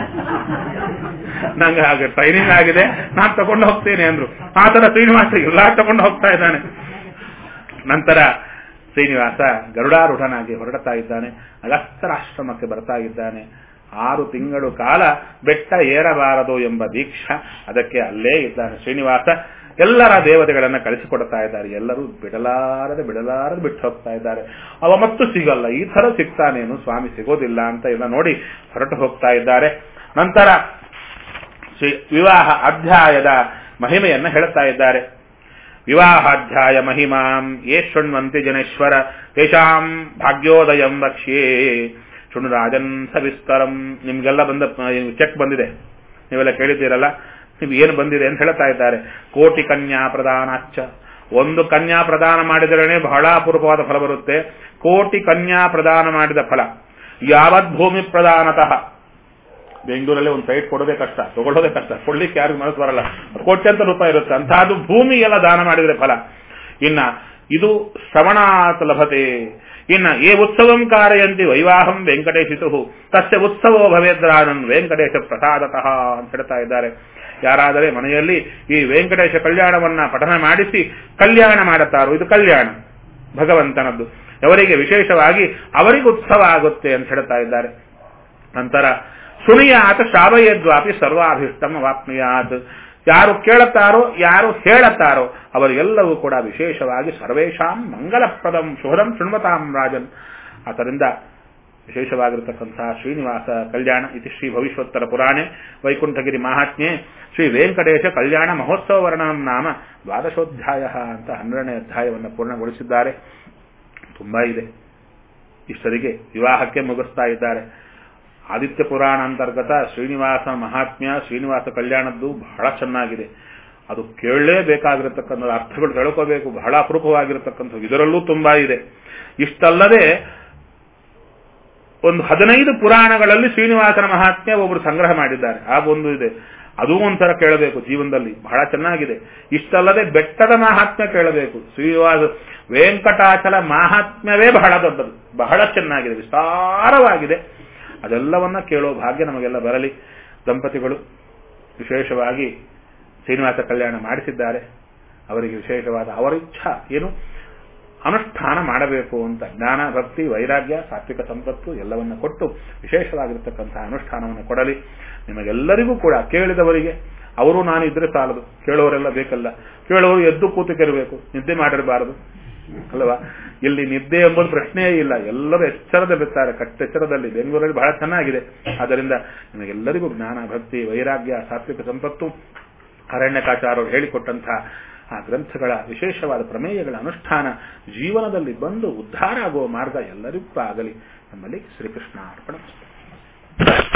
ನಂಗೆ ಹಾಗೆ ಟ್ರೈನಿಂಗ್ ಆಗಿದೆ ನಾನ್ ತಗೊಂಡು ಹೋಗ್ತೇನೆ ಅಂದ್ರು ಆ ತರ ಶ್ರೀನಿವಾಸ ಎಲ್ಲಾ ತಗೊಂಡು ಹೋಗ್ತಾ ಇದ್ದಾನೆ ನಂತರ ಶ್ರೀನಿವಾಸ ಗರುಡಾರೂಢನಾಗಿ ಹೊರಡ್ತಾ ಇದ್ದಾನೆ ಅಗಸ್ತರ ಆಶ್ರಮಕ್ಕೆ ಬರ್ತಾ ಇದ್ದಾನೆ ಆರು ತಿಂಗಳು ಕಾಲ ಬೆಟ್ಟ ಏರಬಾರದು ಎಂಬ ದೀಕ್ಷಾ ಅದಕ್ಕೆ ಅಲ್ಲೇ ಇದ್ದಾನೆ ಶ್ರೀನಿವಾಸ ಎಲ್ಲರ ದೇವತೆಗಳನ್ನ ಕಳಿಸಿಕೊಡ್ತಾ ಇದ್ದಾರೆ ಎಲ್ಲರೂ ಬಿಡಲಾರದೆ ಬಿಡಲಾರದೆ ಬಿಟ್ಟು ಹೋಗ್ತಾ ಇದ್ದಾರೆ ಅವ ಮತ್ತು ಸಿಗಲ್ಲ ಈ ತರ ಸಿಗ್ತಾನೇನು ಸ್ವಾಮಿ ಸಿಗೋದಿಲ್ಲ ಅಂತ ಎಲ್ಲ ನೋಡಿ ಹೊರಟು ಹೋಗ್ತಾ ಇದ್ದಾರೆ ನಂತರ ಶ್ರೀ ವಿವಾಹ ಅಧ್ಯಾಯದ ಮಹಿಮೆಯನ್ನ ಹೇಳುತ್ತಾ ಇದ್ದಾರೆ ವಿವಾಹಾಧ್ಯಾಯ ಮಹಿಮಾಂ ಯೇ ಶೃಣ್ವಂತಿ ಜನೇಶ್ವರ ತೇಷಾಂ ಭಾಗ್ಯೋದಯಂ ವಕ್ಷ್ಯೇ ಶೃಣು ರಾಜನ್ ಸವಿಸ್ತರಂ ನಿಮ್ಗೆಲ್ಲ ಬಂದ ಚೆಕ್ ಬಂದಿದೆ ನೀವೆಲ್ಲ ಕೇಳಿದ್ದೀರಲ್ಲ ನೀವು ಏನು ಬಂದಿದೆ ಅಂತ ಹೇಳ್ತಾ ಇದ್ದಾರೆ ಕೋಟಿ ಕನ್ಯಾ ಪ್ರದಾನಾಚ್ಚ ಒಂದು ಕನ್ಯಾ ಪ್ರದಾನ ಮಾಡಿದರೇನೆ ಬಹಳ ಅಪೂರ್ವವಾದ ಫಲ ಬರುತ್ತೆ ಕೋಟಿ ಕನ್ಯಾ ಪ್ರದಾನ ಮಾಡಿದ ಫಲ ಯಾವತ್ ಭೂಮಿ ಪ್ರದಾನತಃ ಬೆಂಗಳೂರಲ್ಲಿ ಒಂದು ಸೈಟ್ ಕೊಡೋದೇ ಕಷ್ಟ ತಗೊಳ್ಳೋದೇ ಕಷ್ಟ ಕೊಡ್ಲಿಕ್ಕೆ ಯಾರಿಗೂ ಮನಸ್ಸು ಬರಲ್ಲ ಕೋಟ್ಯಂತ ರೂಪಾಯಿ ಇರುತ್ತೆ ಅಂತಹದ್ದು ಭೂಮಿ ಎಲ್ಲ ದಾನ ಮಾಡಿದ್ರೆ ಫಲ ಇನ್ನ ಇದು ಶ್ರವಣಾತ್ ಲಭತೆ ಇನ್ನ ಏ ಉತ್ಸವಂ ಕಾರಯಂತಿ ವೈವಾಹಂ ವೆಂಕಟೇಶಿತು ತಸ್ಯ ಉತ್ಸವೋ ಭವೇದ್ರಾನನ್ ವೆಂಕಟೇಶ ಪ್ರಸಾದತಃ ಅಂತ ಹೇಳ್ತಾ ಇದ್ದಾರೆ ಯಾರಾದರೆ ಮನೆಯಲ್ಲಿ ಈ ವೆಂಕಟೇಶ ಕಲ್ಯಾಣವನ್ನ ಪಠನ ಮಾಡಿಸಿ ಕಲ್ಯಾಣ ಮಾಡುತ್ತಾರೋ ಇದು ಕಲ್ಯಾಣ ಭಗವಂತನದ್ದು ಅವರಿಗೆ ವಿಶೇಷವಾಗಿ ಅವರಿಗೆ ಉತ್ಸವ ಆಗುತ್ತೆ ಅಂತ ಹೇಳ್ತಾ ಇದ್ದಾರೆ ನಂತರ ಸುನಿಯಾತ ಶ್ರಾವಯದ್ವಾಪಿ ಸರ್ವಾಭಿಷ್ಟಮ ವಾಪ್ನುಯಾತ್ ಯಾರು ಕೇಳುತ್ತಾರೋ ಯಾರು ಹೇಳುತ್ತಾರೋ ಅವರಿಗೆಲ್ಲವೂ ಕೂಡ ವಿಶೇಷವಾಗಿ ಸರ್ವೇಶಾಂ ಮಂಗಲಪ್ರದಂ ಶುಭದಂ ಶೃಣ್ವತಾಂ ರಾಜನ್ ಆದ್ದರಿಂದ ವಿಶೇಷವಾಗಿರತಕ್ಕಂತಹ ಶ್ರೀನಿವಾಸ ಕಲ್ಯಾಣ ಇತಿ ಶ್ರೀ ಭವಿಷ್ಯೋತ್ತರ ಪುರಾಣೆ ವೈಕುಂಠಗಿರಿ ಮಹಾತ್ಮೆ ಶ್ರೀ ವೆಂಕಟೇಶ ಕಲ್ಯಾಣ ಮಹೋತ್ಸವ ವರ್ಣನಂ ನಾಮ ದ್ವಾದಶೋಧ್ಯಾಯ ಅಂತ ಹನ್ನೆರಡನೇ ಅಧ್ಯಾಯವನ್ನು ಪೂರ್ಣಗೊಳಿಸಿದ್ದಾರೆ ತುಂಬಾ ಇದೆ ಇಷ್ಟರಿಗೆ ವಿವಾಹಕ್ಕೆ ಮುಗಿಸ್ತಾ ಇದ್ದಾರೆ ಆದಿತ್ಯ ಪುರಾಣ ಅಂತರ್ಗತ ಶ್ರೀನಿವಾಸ ಮಹಾತ್ಮ್ಯ ಶ್ರೀನಿವಾಸ ಕಲ್ಯಾಣದ್ದು ಬಹಳ ಚೆನ್ನಾಗಿದೆ ಅದು ಕೇಳಲೇಬೇಕಾಗಿರತಕ್ಕಂಥ ಅರ್ಥಗಳು ತಿಳ್ಕೋಬೇಕು ಬಹಳ ಅಪರೂಪವಾಗಿರತಕ್ಕಂಥದ್ದು ಇದರಲ್ಲೂ ತುಂಬಾ ಇದೆ ಇಷ್ಟಲ್ಲದೆ ಒಂದು ಹದಿನೈದು ಪುರಾಣಗಳಲ್ಲಿ ಶ್ರೀನಿವಾಸನ ಮಹಾತ್ಮ್ಯ ಒಬ್ಬರು ಸಂಗ್ರಹ ಮಾಡಿದ್ದಾರೆ ಆ ಒಂದು ಇದೆ ಅದು ಒಂಥರ ಕೇಳಬೇಕು ಜೀವನದಲ್ಲಿ ಬಹಳ ಚೆನ್ನಾಗಿದೆ ಇಷ್ಟಲ್ಲದೆ ಬೆಟ್ಟದ ಮಹಾತ್ಮ್ಯ ಕೇಳಬೇಕು ಶ್ರೀನಿವಾಸ ವೆಂಕಟಾಚಲ ಮಹಾತ್ಮ್ಯವೇ ಬಹಳ ದೊಡ್ಡದು ಬಹಳ ಚೆನ್ನಾಗಿದೆ ವಿಸ್ತಾರವಾಗಿದೆ ಅದೆಲ್ಲವನ್ನ ಕೇಳೋ ಭಾಗ್ಯ ನಮಗೆಲ್ಲ ಬರಲಿ ದಂಪತಿಗಳು ವಿಶೇಷವಾಗಿ ಶ್ರೀನಿವಾಸ ಕಲ್ಯಾಣ ಮಾಡಿಸಿದ್ದಾರೆ ಅವರಿಗೆ ವಿಶೇಷವಾದ ಅವರ ಇಚ್ಛಾ ಏನು ಅನುಷ್ಠಾನ ಮಾಡಬೇಕು ಅಂತ ಜ್ಞಾನ ಭಕ್ತಿ ವೈರಾಗ್ಯ ಸಾತ್ವಿಕ ಸಂಪತ್ತು ಎಲ್ಲವನ್ನ ಕೊಟ್ಟು ವಿಶೇಷವಾಗಿರತಕ್ಕಂತಹ ಅನುಷ್ಠಾನವನ್ನು ಕೊಡಲಿ ನಿಮಗೆಲ್ಲರಿಗೂ ಕೂಡ ಕೇಳಿದವರಿಗೆ ಅವರು ನಾನು ಇದ್ರೆ ಸಾಲದು ಕೇಳೋರೆಲ್ಲ ಬೇಕಲ್ಲ ಕೇಳೋರು ಎದ್ದು ಕೂತು ಕೆರಬೇಕು ನಿದ್ದೆ ಮಾಡಿರಬಾರದು ಅಲ್ವಾ ಇಲ್ಲಿ ನಿದ್ದೆ ಎಂಬುದು ಪ್ರಶ್ನೆಯೇ ಇಲ್ಲ ಎಲ್ಲರೂ ಎಚ್ಚರದ ಬಿತ್ತಾರೆ ಕಟ್ಟೆಚ್ಚರದಲ್ಲಿ ಬೆಂಗಳೂರಲ್ಲಿ ಬಹಳ ಚೆನ್ನಾಗಿದೆ ಆದ್ದರಿಂದ ನಿಮಗೆಲ್ಲರಿಗೂ ಜ್ಞಾನ ಭಕ್ತಿ ವೈರಾಗ್ಯ ಸಾತ್ವಿಕ ಸಂಪತ್ತು ಅರಣ್ಯಕಾಚಾರರು ಹೇಳಿಕೊಟ್ಟಂತಹ ಆ ಗ್ರಂಥಗಳ ವಿಶೇಷವಾದ ಪ್ರಮೇಯಗಳ ಅನುಷ್ಠಾನ ಜೀವನದಲ್ಲಿ ಬಂದು ಉದ್ಧಾರ ಆಗುವ ಮಾರ್ಗ ಎಲ್ಲರಿಗೂ ಆಗಲಿ ನಮ್ಮಲ್ಲಿ ಶ್ರೀಕೃಷ್ಣ ಅರ್ಪಣ